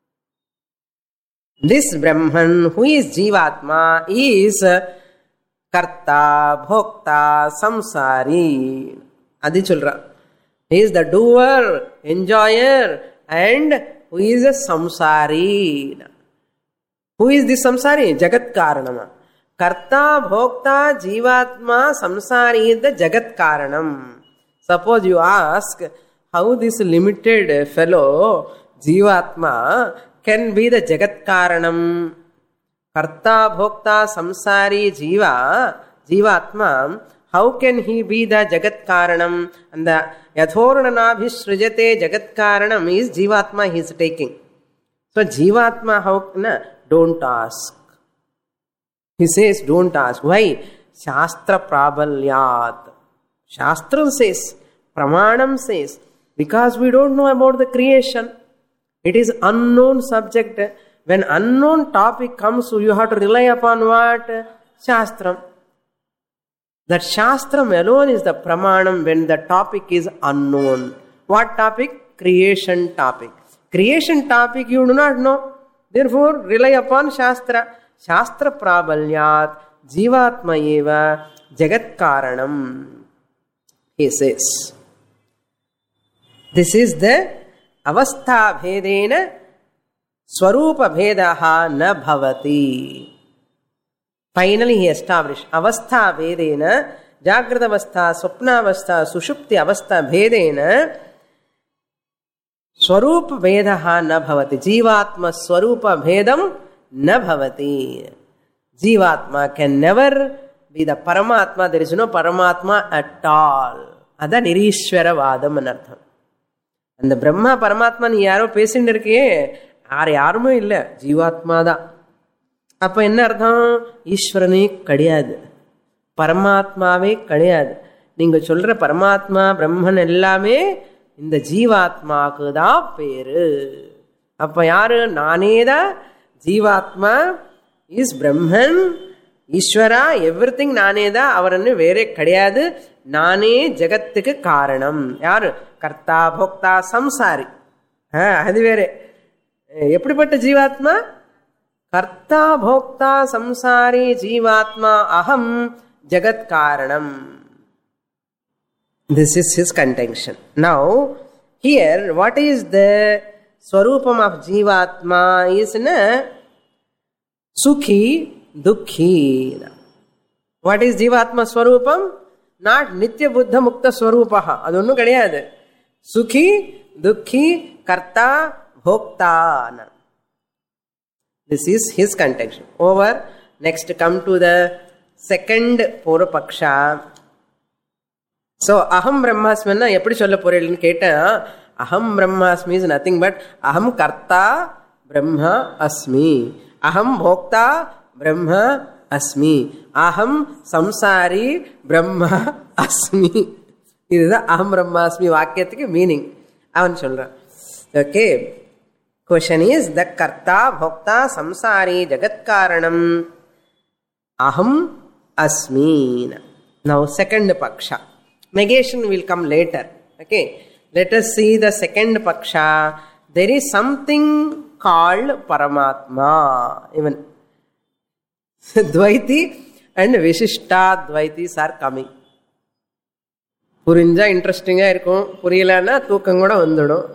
திஸ் பிரம்மன் ஹூ இஸ் ஜீவாத்மா இஸ் கர்த்தா போக்தா சம்சாரி அது சொல்றான் is the doer enjoyer and who is a சம்சாரி ஹூ இஸ் தி சம்சாரி ஜகத் காரணமா கர்த்தா போக்தா ஜீவாத்மா சம்சாரி த ஜகத் காரணம் suppose you ask how this limited fellow ஜீவாத்மா கேன் பி த ஜெகத் காரணம் கர்த்தா போக்தா சம்சாரி ஜீவா ஜீவாத்மா how can he be the ஜெகத் காரணம் அந்த யதோர்ணனாபிஸ்ருஜத்தே ஜெகத் காரணம் இஸ் ஜீவாத்மா ஹி இஸ் டேக்கிங் ஸோ ஜீவாத்மா how don't ask He says, don't ask. Why? Shastra Prabalyat. Shastram says, Pramanam says, because we don't know about the creation. It is unknown subject. When unknown topic comes, you have to rely upon what? Shastram. That Shastram alone is the Pramanam when the topic is unknown. What topic? Creation topic. Creation topic you do not know. Therefore, rely upon Shastra. शास्त्र प्राबल्यात जीवात्मा एव जगत कारणम he says this is the अवस्था भेदेन स्वरूप भेदः न भवति finally he established अवस्था भेदेन जागृत अवस्था स्वप्नावस्था सुषुप्ति अवस्था भेदेन स्वरूप भेदः न भवति जीवात्म स्वरूप भेदम न भवति जीवात्मा can never be the paramatma there is no paramatma at all அதான் நிரீஸ்வரவாதம் அர்த்தம் அந்த பிரம்மா பரமாத்மா நீ யாரோ பேசிட்டு இருக்கியே யார் யாருமே இல்லை ஜீவாத்மா தான் அப்ப என்ன அர்த்தம் ஈஸ்வரனே கிடையாது பரமாத்மாவே கிடையாது நீங்க சொல்ற பரமாத்மா பிரம்மன் எல்லாமே இந்த ஜீவாத்மாவுக்கு தான் பேரு அப்ப யாரு நானே தான் ஜீவாத்மா இஸ் பிரம்மன் ஈஸ்வரா எவ்ரி திங் நானே தான் அவரன்னு வேறே கிடையாது நானே ஜெகத்துக்கு காரணம் யாரு கர்த்தா போக்தா சம்சாரி அது வேற எப்படிப்பட்ட ஜீவாத்மா கர்த்தா போக்தா சம்சாரி ஜீவாத்மா அகம் ஜெகத் காரணம் this is his contention now here what is the ஸ்வரூபம் ஆஃப் ஜீவாத்மா இஸ் சுகி துக்கி வாட் இஸ் ஜீவாத்மா ஸ்வரூபம் நாட் நித்திய புத்த முக்த ஸ்வரூபா அது ஒன்றும் கிடையாது சுகி துக்கி கர்த்தா போக்தான் this is his contention over next come to the second பூர்வபக்ஷா ஸோ அகம் பிரம்மாஸ்மின்னா எப்படி சொல்ல போறீங்கன்னு கேட்டேன் அகம் பிரம்மாஸ்மி இஸ் நத்திங் பட் அகம் கர்த்தா பிரம்ம அஸ்மி அகம் போக்தா பிரம்ம அஸ்மி அகம் சம்சாரி பிரம்ம அஸ்மி இதுதான் அகம் பிரம்மாஸ்மி வாக்கியத்துக்கு மீனிங் அவன் சொல்றான் ஓகே கொஷன் இஸ் த கர்த்தா போக்தா சம்சாரி ஜகத்காரணம் அகம் அஸ்மீன் நவ் செகண்ட் பக்ஷா negation will come later okay let us see the second paksha there is something called paramatma even dvaiti and vishishta dvaitis are coming புரிஞ்சா இன்ட்ரெஸ்டிங்காக இருக்கும் புரியலன்னா தூக்கம் கூட வந்துடும்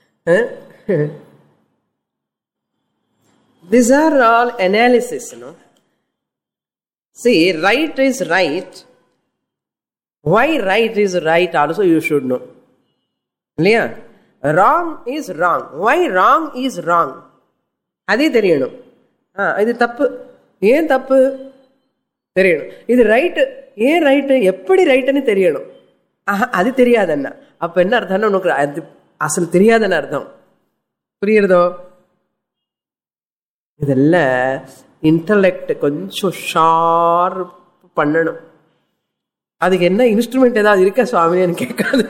this are all analysis no see right is right why right is right also you should know இல்லையா wrong is wrong why wrong is wrong அதே தெரியணும் ஆ இது தப்பு ஏன் தப்பு தெரியணும் இது ரைட்டு ஏன் ரைட்டு எப்படி ரைட்டுன்னு தெரியணும் ஆஹா அது தெரியாதண்ணா அப்ப என்ன அர்த்தம்னா உனக்கு அது அசல் தெரியாதன்னு அர்த்தம் புரியுறதோ இதெல்லாம் இன்டலெக்ட் கொஞ்சம் ஷார்ப் பண்ணணும் அதுக்கு என்ன இன்ஸ்ட்ருமெண்ட் ஏதாவது இருக்கா சுவாமின்னு கேட்காது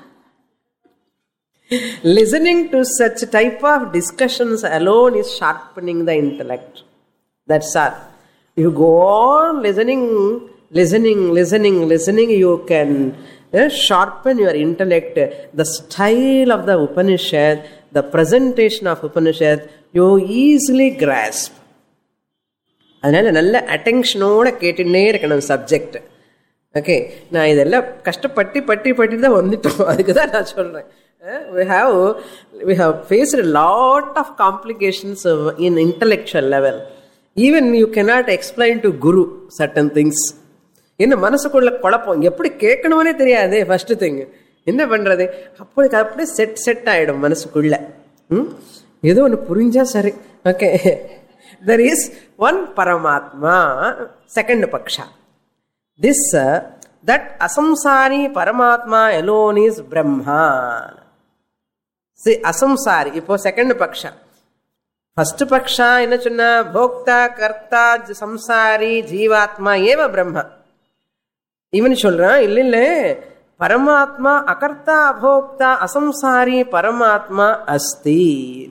listening to such type of discussions alone is sharpening the intellect that's are you go on listening listening listening listening you can sharpen your intellect the style of the Upanishad the presentation of Upanishad you easily grasp அதனால நல்ல அட்டென்ஷனோட கேட்டுன்னே இருக்கணும் subject okay நான் இதெல்லாம் கஷ்டப்பட்டு பட்டி பட்டி தான் வந்துட்டோம் அதுக்கு தான் நான் சொல்கிறேன் we have we have faced a lot of complications of, in intellectual level even you cannot explain to guru certain things என்ன மனசுக்குள்ள குழப்பம் எப்படி கேட்கணும்னே தெரியாது ஃபர்ஸ்ட் திங் என்ன பண்றது அப்படி அப்படியே செட் செட் ஆயிடும் மனசுக்குள்ள ம்? ஏதோ ஒன்று புரிஞ்சா சரி okay there is one Paramatma second பக்ஷா திஸ் தட் அசம்சாரி பரமாத்மா எலோன் இஸ் பிரம்மா சி அசம்சாரி இப்போ செகண்ட் பக்ஷா ஃபர்ஸ்ட் பக்ஷா என்ன சொன்னா போக்தா கர்த்தா ஜ- சம்சாரி ஜீவாத்மா ஏவ பிரம்மா இவன் சொல்றான் இல்ல இல்ல பரமாத்மா அகர்த்தா அபோக்தா அசம்சாரி பரமாத்மா அஸ்தி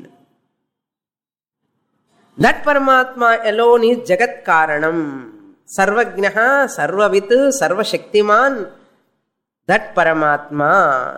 தட் பரமாத்மா எலோன் இஸ் ஜெகத் காரணம் சர்வஜா சர்வவித் சர்வசக்திமான் தட் பரமாத்மா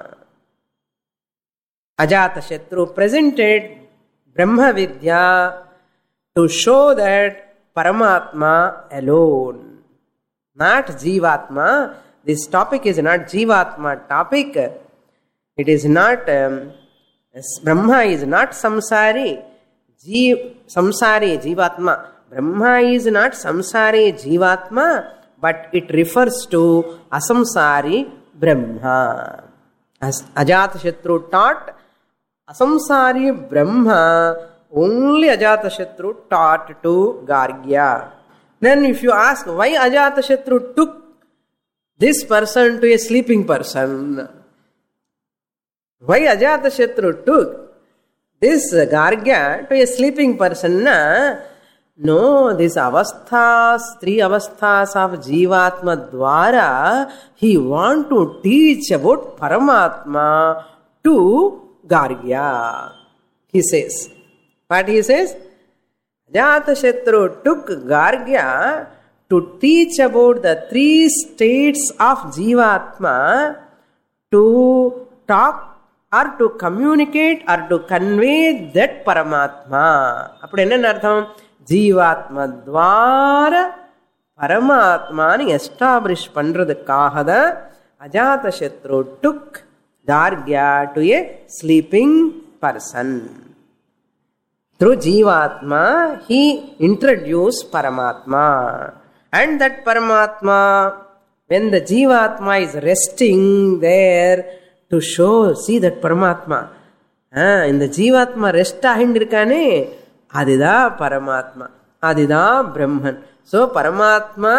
Ajatashatru presented Brahma Vidya to show that Paramatma alone, not Jivatma. This topic is not Jivatma topic. It is not, um, Brahma is not samsari. Jeev, samsari, Jivatma. Brahma is not samsari, Jivatma, but it refers to asamsari Brahma. As Ajatashatru taught, Asamsari Brahma, only Ajatashatru taught to Gargya. Then if you ask why Ajatashatru took this person to a sleeping person, why Ajatashatru took this Gargya to a sleeping person, na? no, this avasthas, three avasthas of Jivatma Dwara, he want to teach about Paramatma to Gargya. He says. What he says? Ajatashatru took Gargya to teach about the three states of Jivatma to talk or to communicate or to convey that Paramatma. அப்படி என்ன அர்த்தம் ஜீவாத்ம துவார பரமாத்மான்னு establish பண்றதுக்காக தான் Ajatashatru took Gargya to a sleeping person through Jivatma, he introduced Paramatma. And that Paramatma, when the Jivatma is resting there to show, see that Paramatma. Ah, இந்த Jivatma rest ஆகிண்டிருக்கானே அதுதான் பரமாத்மா அதுதான் பிரம்மன் சோ பரமாத்மா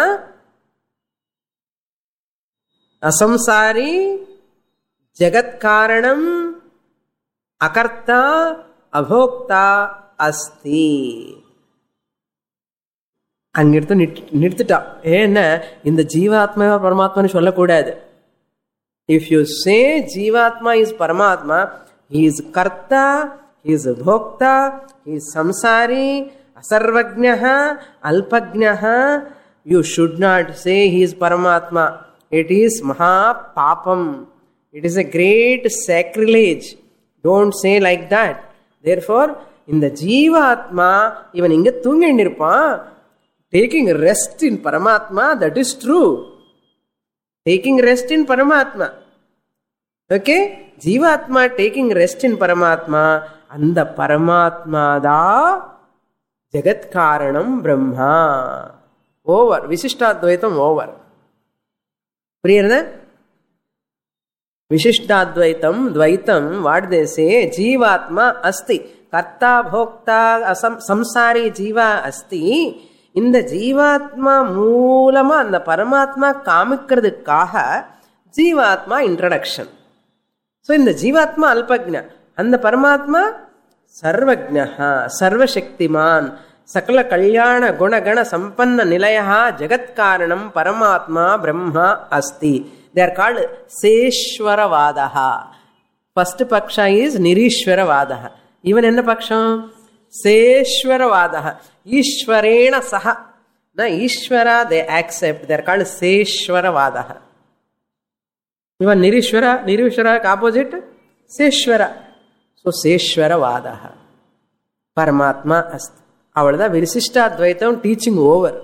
அசம்சாரி ஜெகத் காரணம் அகர்த்தா அபோக்தா அஸ்தி அங்கிருந்து நிறுத்திட்டான் ஏன்னா இந்த ஜீவாத்மா பரமாத்மான்னு சொல்லக்கூடாது if you say Jivatma is Paramatma he is கர்த்தா ஹி இஸ் போக்தா ஹி இஸ் சம்சாரி அசர்வஜ்ஞ அல்பஜ்ஞ you should not say he is Paramatma it is மகா பாபம் it is a great sacrilege don't say like that therefore இந்த ஜீவாத்மா இவன் இங்க தூங்கிட்டு இருப்பான் taking rest in Paramatma that is true taking rest in Paramatma okay ஜீவாத்மா டேக்கிங் ரெஸ்ட் இன் பரமாத்மா அந்த பரமாத்மா தான் ஜெகத் காரணம் பிரம்மா ஓவர் விசிஷ்டாத்வைத்தம் ஓவர் புரியுறத விசிஷ்டாத்வைத்தம் துவைத்தம் வாட்தேசே ஜீவாத்மா அஸ்தி கர்த்தா போக்தா அசம் சம்சாரி ஜீவா அஸ்தி இந்த ஜீவாத்மா மூலமா அந்த பரமாத்மா காமிக்கிறதுக்காக ஜீவாத்மா இன்ட்ரடக்ஷன் ஸோ இந்த ஜீவாத்மா அல்பக்ன அந்த பரமாத்மா சர்வஜா சர்வசக்திமான் சகல கல்யாண குணகண சம்பன்ன நிலையா ஜெகத்காரணம் பரமாத்மா பிரம்மா அஸ்தி தேர் கால்டு சேஸ்வரவாதா ஃபர்ஸ்ட் பக்ஷா இஸ் நிரீஸ்வரவாதா இவன் என்ன பக்ஷம் சேஸ்வரவாதா ஈஸ்வரேண சக ந ஈஸ்வரா தே ஆக்செப்ட் தேர் கால்டு சேஸ்வரவாதா இவன் நிரீஸ்வர நிரீஸ்வராக்கு ஆப்போசிட் சேஸ்வர ஸோ சேஸ்வரவாத பரமாத்மா அஸ்தி அவ்வளவுதான் விசிஷ்டாத்வைத்தம் teaching over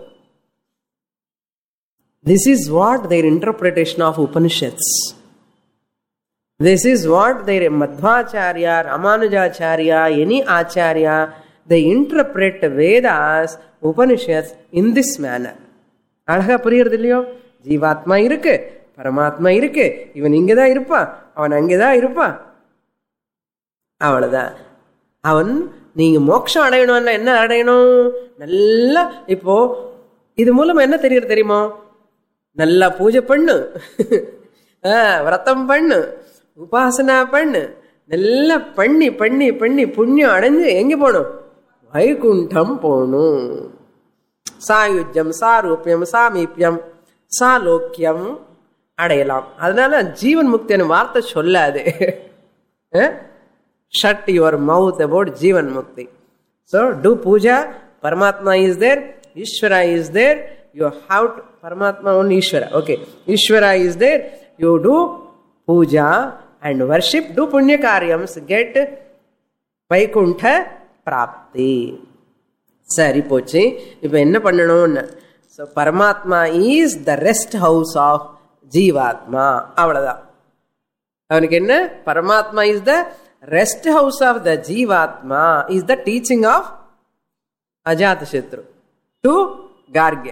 this is what their interpretation of Upanishads this is what their Madhvacharya Ramanujacharya any acharya they interpret Vedas Upanishads in this manner அழகா புரியுறது இல்லையோ ஜீவாத்மா இருக்கு பரமாத்மா இருக்கு இவன் இங்கதான் இருப்பான் அவன் அங்கேதான் இருப்பான் அவ்வளவுதான் அவன் நீங்க மோட்சம் அடையணும்னா என்ன அடையணும் நல்லா இப்போ இது மூலமா என்ன தெரியுது தெரியுமா நல்லா பூஜை பண்ணு ஆ, விரதம் பண்ணு உபாசனா பண்ணு நல்லா பண்ணி பண்ணி பண்ணி புண்ணியம் அடைஞ்சு எங்க போகணும் வைகுண்டம் போகணும் சாயுஜ்யம் சாரூபியம் சாமீபியம் சாலோக்கியம் அடையலாம் அதனால ஜீவன் முக்தின்னு வார்த்தை சொல்லாது ஷட் யுவர் மவுத் அபவுட் ஜீவன் முக்தி so do puja Paramatma is there Ishvara is there you have to Paramatma one Ishvara okay Ishvara is there you do puja and worship do புண்ணிய காரியம்ஸ் கெட் வைகுண்ட பிராப்தி சரி போச்சு இப்போ என்ன பண்ணணும்னு so Paramatma is the rest house of Jivatma அவ்வளோதான் அவனுக்கு என்ன Paramatma is the rest house of the Jivatma is the teaching of Ajatashatru to Gargya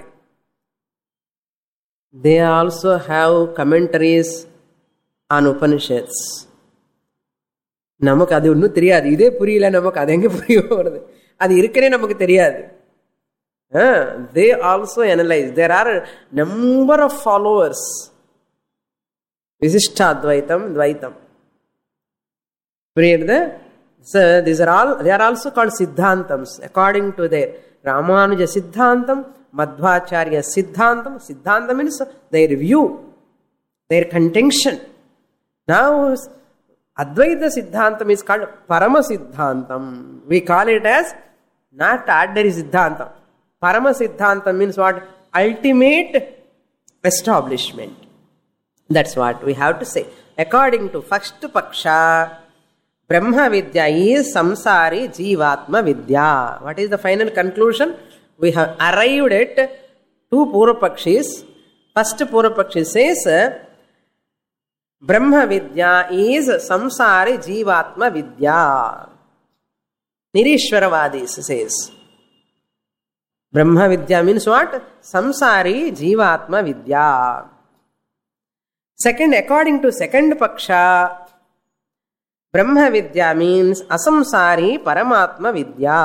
they also have commentaries on Upanishads நமக்கு அது ஒன்றும் தெரியாது இதே புரியல நமக்கு அது எங்க புரிய வருது அது இருக்கனே நமக்கு தெரியாது they also analyse there are number of followers விசிஷ்டாத்வைத்தம் துவைத்தம் புரியுது this are all they are also called சித்தாந்தம்ஸ் அக்கார்டிங் டு தேர் ராமானுஜ சித்தாந்தம் மத்வாச்சாரிய சித்தாந்தம் சித்தாந்தம் means their view their contention Now, Advaita Siddhantam is called Parama Siddhantam. We call it as not ordinary Siddhantam. Parama Siddhantam means what? Ultimate establishment. That's what we have to say. According to first Paksha, Brahma Vidya is Samsari Jivatma Vidya. What is the final conclusion? We have arrived at two Purapakshis. First Purapakshi says, Brahma Vidya is Samsari Jivatma Vidya. Nirishwaravadis says. Brahma Vidya means what? Samsari Jivatma Vidya. Second, according to second Paksha, Brahma Vidya means Asamsari Paramatma Vidya.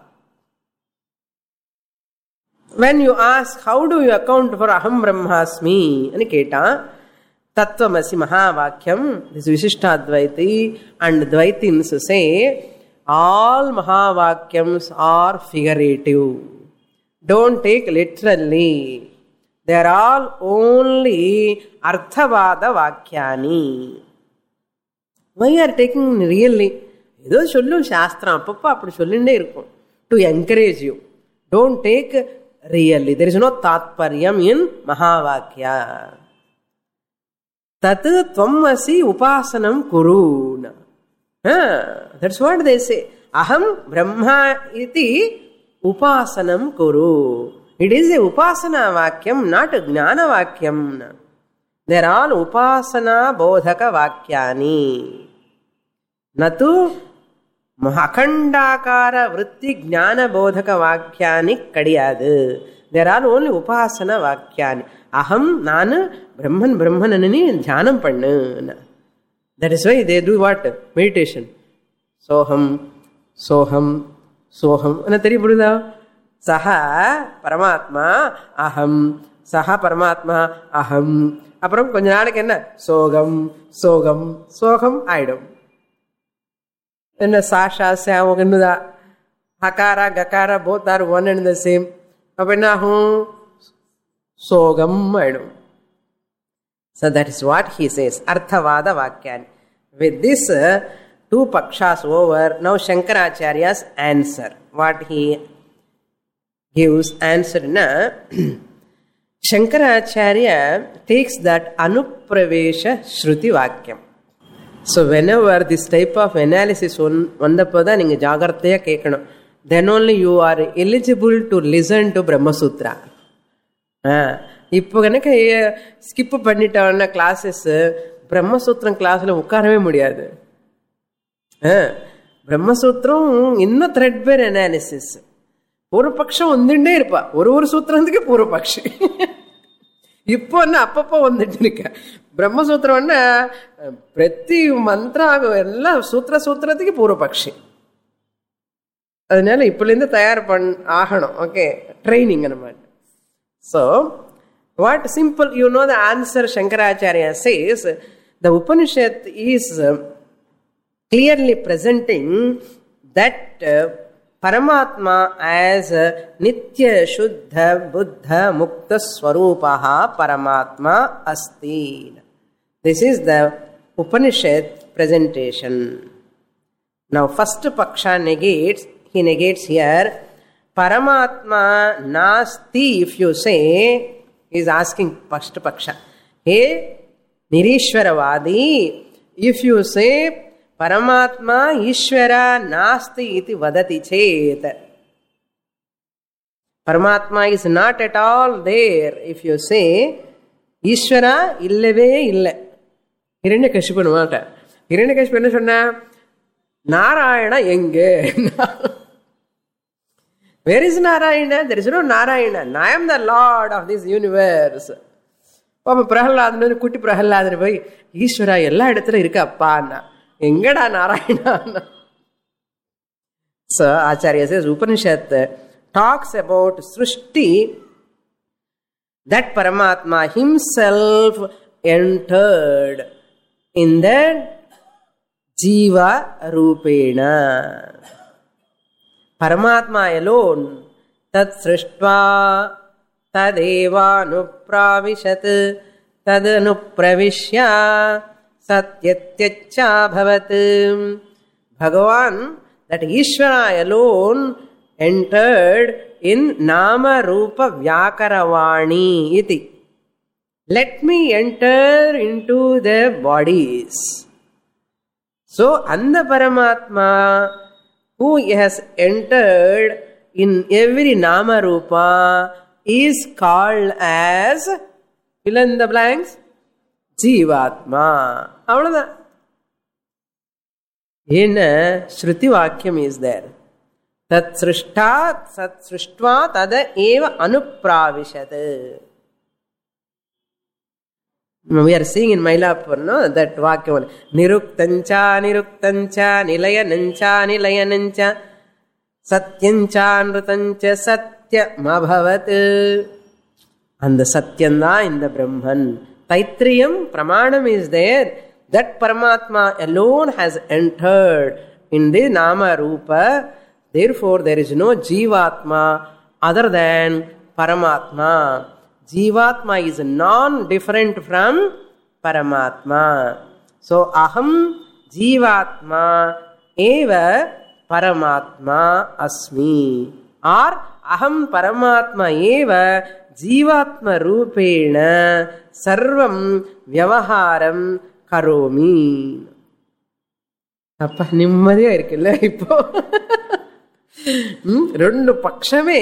When you ask, how do you account for Aham Brahmasmi? అని కేటా తత్వమసి మహావాక్యం this విశిష్టాద్వైతి and ద్వైతిన్స్ say all మహావాక్యమ్స్ are figurative don't take literally they are all only అర్థవాద వాక్యాని why are taking really ஏதோ சொல்லும் சாஸ்திரம் அப்பப்போ அப்படி சொல்லிண்டே இருக்கும் to encourage you don't take really there is no தாத்பரியம் இன் மகாவாக்கியா தத் துவம் அசி உபாசனம் குரு தட்ஸ் வாட் தே சே அகம் பிரம்மா இது உபாசனம் குரு இட் இஸ் எ உபாசனா வாக்கியம் நாட் ஞான வாக்கியம் தேர் ஆல் உபாசனா போதக வாக்கியானி நது அகண்டாக்கார விற்பி ஞான போதக வாக்கியானி கிடையாது தேர் ஆர் ஓன்லி உபாசன வாக்கியானி அகம் நான் பிரம்மன் பிரம்மனு தியானம் பண்ணு that is why they do what meditation சோகம் சோகம் சோகம் என்ன தெரிய புரியுதா சஹ பரமாத்மா அகம் சஹ பரமாத்மா அகம் அப்புறம் கொஞ்ச நாளைக்கு என்ன சோகம் சோகம் சோகம் ஆயிடும் என்ன சாஷா சாம் என்னதான் ஹகாரா ககாரா both are one and the same அப்போ என்ன ஆகும் சோகம் ஆயிடும் So that is what he says. Arthavada Vakyan. With this, uh, two pakshas over, now Shankaracharya's answer. What he gives answer na Shankaracharya takes that Anupravesha Shruti Vakyam. So whenever this type of analysis one வந்தப்போ தான் நீங்கள் ஜாகிரதையாக கேட்கணும் then only you are eligible to listen to Brahma Sutra. இப்போ கணக்க skip பண்ணிட்டோன்னா classes Brahmasutra கிளாஸில் உட்காரவே முடியாது பிரம்மசூத்திரம் இன்னும் த்ரெட் பேர் அனாலிசிஸ் பூர்வபக்ஷம் வந்துட்டே இருப்பா ஒரு ஒரு சூத்திரத்துக்கு பூர்வபக்ஷி இப்போ என்ன அப்பப்போ வந்துட்டு இருக்க பிரம்மசூத்திரம் பிரதி மந்திரம் எல்லாம் சூத்திர சூத்திரத்துக்கு பூர்வபக்ஷி அதனால இப்பலேருந்து தயார் பண் ஆகணும் ஓகே ட்ரைனிங் நம்ம so what simple you know the answer Shankaracharya says the Upanishad is clearly presenting that uh, Paramatma as uh, Nitya Shuddha Buddha Mukta Swarupaha Paramatma Asti. This is the Upanishad presentation. Now, first Paksha negates, he negates here, Paramatma Nasti, if you say, he is asking first Paksha. Hey, Nirishwaravadi, if you say ಪರಮಾತ್ಮ ಈಶ್ವರ ನಾಸ್ತಿ ಇತಿ ವದತಿ ಚೇತ್ Paramatma is not at all there if you say Ishvara இல்லவே இல்லை இரண்ய கஷ்யப்பன் மாட்ட இரண்ய கஷ்யப் என்ன சொன்ன நாராயண எங்கே where is Narayana there is no Narayanan I am the lord of this universe அப்போ பிரகலாதன் குட்டி பிரகலாதன் போய் ஈஸ்வரா எல்லா இடத்துல இருக்கு அப்பான்னா எங்கடா Narayana So Acharya says Upanishad talks about Srishti that Paramatma himself entered in the Jiva Rupena. Paramatma alone tat srishtva तदेवानुप्राविशत् तदनुप्रविश्य सत्यत्यच्चाभवत् भगवान् that Ishvara alone entered in Nama Rupa Vyakaravani iti. Let me enter into their bodies. So, Anda Paramatma who has entered in every Nama Rupa is called as fill in the blanks ஜீவாத்மா அவ்வளவுதான் என்ன ஸ்ருதி வாக்கியம் is there தத் சிருஷ்டா சத் சிருஷ்டுவா தத ஏவ அனுப்பிராவிஷது we are seeing in Mailapur, no, that vakyam. Niruktancha, niruktancha, nilayanancha, nilayanancha, satyancha, nrutancha, satyamabhavat. அந்த சத்தியம்தான் இந்த பிரம்மன் தைத்திரியம் பிரமாணம் is there that Paramatma alone has entered in the nama rupa therefore there is no jivatma other than paramatma jivatma is non-different from paramatma so aham jivatma eva paramatma asmi or aham paramatma eva ஜீவாத்ம ரூபேண சர்வம் விவகாரம் கரோமி அப்ப நிம்மதியா இருக்குல்ல இப்போ ரெண்டு பட்சமே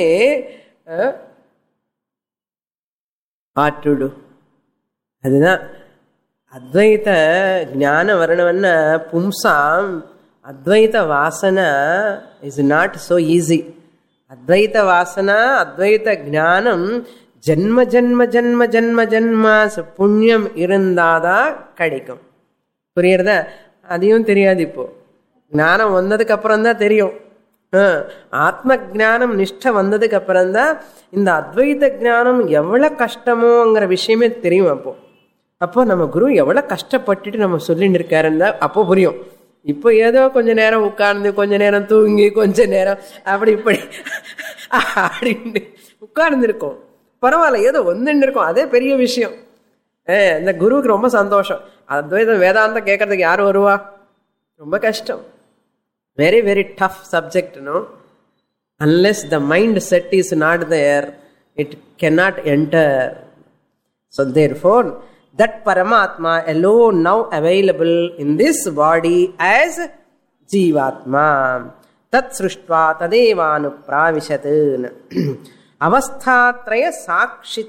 ஆட்டுடு அதுதான் அத்வைத ஞான வரணும்ன பும்சாம் அத்வைத வாசன இஸ் நாட் சோ ஈஸி அத்வைத வாசனா அத்வைத ஞானம் ஜன்ம ஜன்ம ஜன்ம ஜன்ம ஜன்மாச புண்ணியம் இருந்தாதான் கிடைக்கும் புரியுறதா அதையும் தெரியாது இப்போ ஞானம் வந்ததுக்கு அப்புறம் தான் தெரியும் ஆத்ம ஜானம் நிஷ்ட வந்ததுக்கு அப்புறம் தான் இந்த அத்வைத ஜானம் எவ்வளவு கஷ்டமோங்கிற விஷயமே தெரியும் அப்போ அப்போ நம்ம குரு எவ்வளவு கஷ்டப்பட்டுட்டு நம்ம சொல்லிட்டு இருக்காருன்னு அப்போ புரியும் இப்போ ஏதோ கொஞ்ச நேரம் உட்கார்ந்து கொஞ்ச நேரம் தூங்கி கொஞ்ச நேரம் அப்படி இப்படி அப்படின்னு உட்கார்ந்து இருக்கோம் பரவாயில்ல ஏதோ வந்துட்டு இருக்கோம் அதே பெரிய விஷயம் ஏ இந்த குருவுக்கு ரொம்ப சந்தோஷம் அத்வைதம் வேதாந்தம் கேட்கறதுக்கு யார் வருவா ரொம்ப கஷ்டம் very very tough subject no unless the mind set is not there it cannot enter so therefore that Paramatma alone now available in this body as Jivatma. தத் சிருஷ்டுவா ததேவானு பிராவிசத்துன்னு அவஸ்தாத்ரய சாட்சி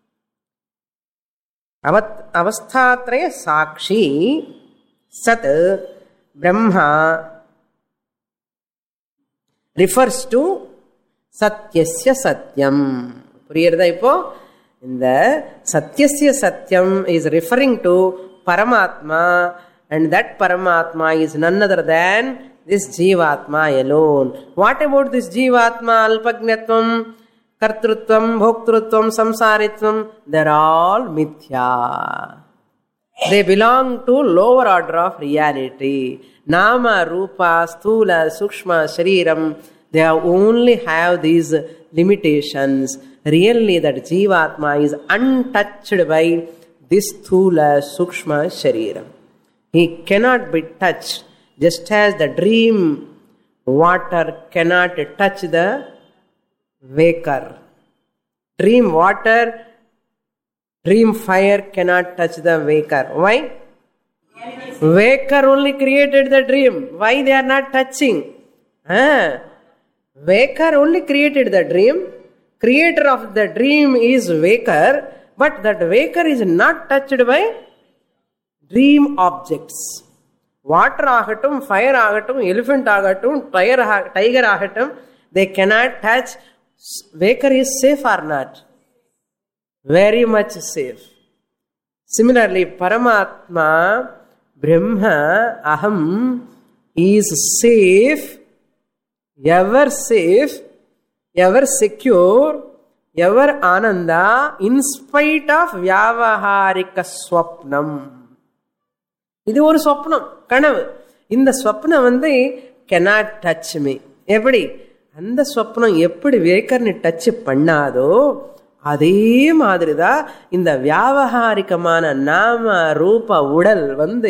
அவத் அவஸ்தாத்ரய சாட்சி சத் பிரம்மா ரிஃபர்ஸ் டு சத்யஸ்ய சத்யம் புரியுறதா இப்போ இந்த சத்யஸ்ய சத்யம் is referring to Paramatma and that Paramatma is none other than this Jivatma alone what about this Jivatma அல்பக்னத்வம் கர்த்திருவம் போக்திருத்வம் சம்சாரித்வம் தேர் ஆல் மித்யா they belong to lower order of reality nama rupa sthula sukshma shariram they are only have these limitations really that jivatma is untouched by this sthula sukshma shariram he cannot be touched just as the dream water cannot touch the waker dream water Dream fire cannot touch the waker. Why? Waker only created the dream. Why they are not touching? Ah. Waker only created the dream. Creator of the dream is waker, but that waker is not touched by dream objects. Water ஆகட்டும் fire ஆகட்டும் elephant ஆகட்டும் tyre tiger ஆகட்டும் they cannot touch waker is safe are not very much safe. Similarly, Paramatma, Brahma, Aham is safe, ever safe, ever secure, ever ananda, in spite of vyavaharika swapnam. இது ஒரு சொப்னம் கனவு இந்த சொப்னம் வந்து cannot touch me எப்படி அந்த சொப்னம் எப்படி வேக்கர்னு டச் பண்ணாதோ அதே மாதிரிதான் இந்த வியாபகாரிகமான நாம ரூப உடல் வந்து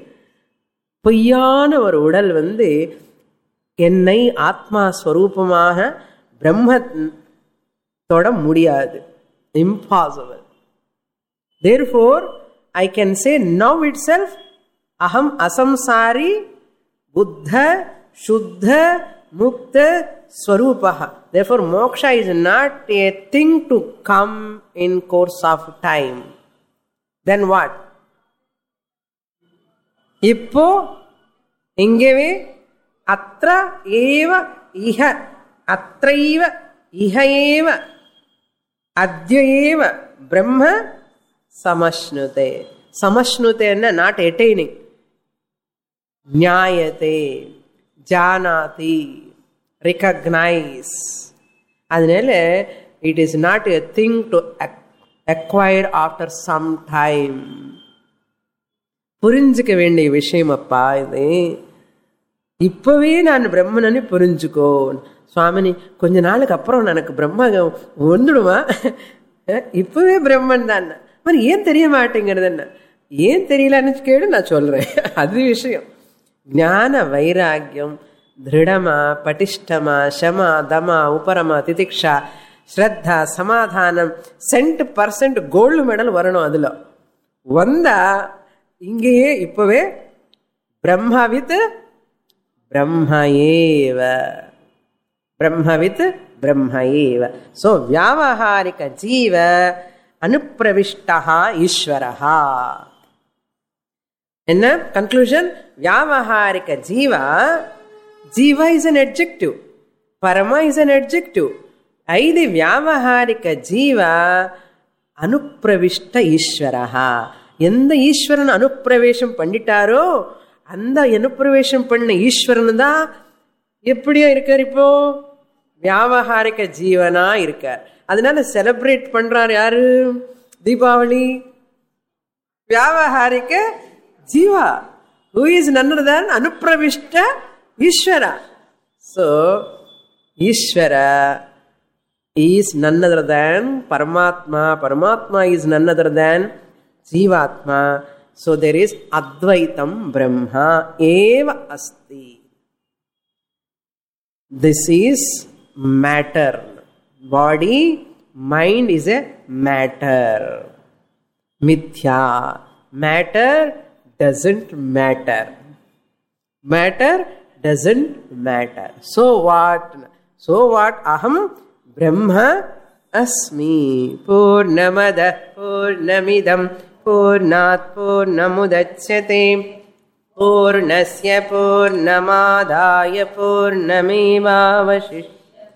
பொய்யான ஒரு உடல் வந்து என்னை ஆத்மா ஸ்வரூபமாக பிரம்ம தொட முடியாது impossible therefore I can say now itself அகம் அசம்சாரி புத்த சுத்த முக்த ஸ்வரூபா therefore moksha is not a thing to come in course of time then what இப்போ இங்கவே அത്ര ஏவ இஹ அத்தைவ இஹ ஏவ அத்ய ஏவ பிரம்ம சமஷ்ணுதே சமஷ்ணுதேன்னா நாட் எட்டைனிங் ஞாயத்தே ஜானாதி recognize அதனால it is not a thing to acquire after some time புரிஞ்சுக்க வேண்டிய விஷயம் அப்பா இது இப்பவே நான் பிரம்மனு புரிஞ்சுக்கோ சுவாமினி கொஞ்ச நாளுக்கு அப்புறம் எனக்கு பிரம்ம வந்துடுமா இப்பவே பிரம்மன் தான் மாதிரி ஏன் தெரிய மாட்டேங்கிறது என்ன ஏன் தெரியலன்னு கேடு நான் சொல்றேன் அது விஷயம் ஞான வைராக்கியம் ದೃಢಮ ಪಟಿಷ್ಠಮ ಶಮ ದಮ ಉಪರಮ ತಿತಿಕ್ಷಾ ஸ்ரத்தா சமாதானம் சென்ட் பர்சன்ட் கோல்டு மெடல் வரணும் அதுல வந்தா இங்கேயே இப்பவே பிரம்மவித் பிரம்ம ஏவ பிரம்மவித் பிரம்ம ஏவ சோ வியாவகாரிக ஜீவ அனுப்பிரவிஷ்டா ஈஸ்வரஹா என்ன கன்க்ளூஷன் வியாவகாரிக jiva jiva is an adjective ಪರಮ ಇಸ್ ಅನ್ ಅಡ್ಜೆಕ್ಟಿವ್ ಐದು ವ್ಯಾವಹಾರಿಕ ಜೀವ அனுப்பிரவிஷ்ட ஈஸ்வரஹா எந்த ஈஸ்வரன் அனுப்பிரவேசம் பண்ணிட்டாரோ அந்த அனுப்பிரவேசம் பண்ண ஈஸ்வரன் தான் எப்படியோ இருக்கார் இப்போ வியாவகாரிக ஜீவனா இருக்கார் அதனால செலிப்ரேட் பண்றார் யாரு தீபாவளி வியாவகாரிக ஜீவா ஹூ இஸ் நன்னர் தான் அனுப்பிரவிஷ்ட ஈஸ்வரா ஸோ ஈஸ்வர is none other than Paramatma. Paramatma is none other than Jivatma. So there is Advaitam Brahma eva asti. This is matter. Body, mind is a matter. Mithya. Matter doesn't matter. Matter doesn't matter. So what? So what? Aham Brahma Asmi. Purnamada Purnamidam Purnat Purnamudachyate. पूर्णस्य पूर्णमादाय पूर्णमेवावशिष्य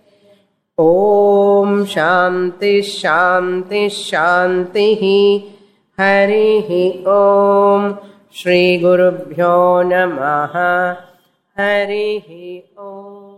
ॐ शान्तिः शान्तिः शान्तिः हरिः ॐ श्रीगुरुभ्यो नमः हरिः ॐ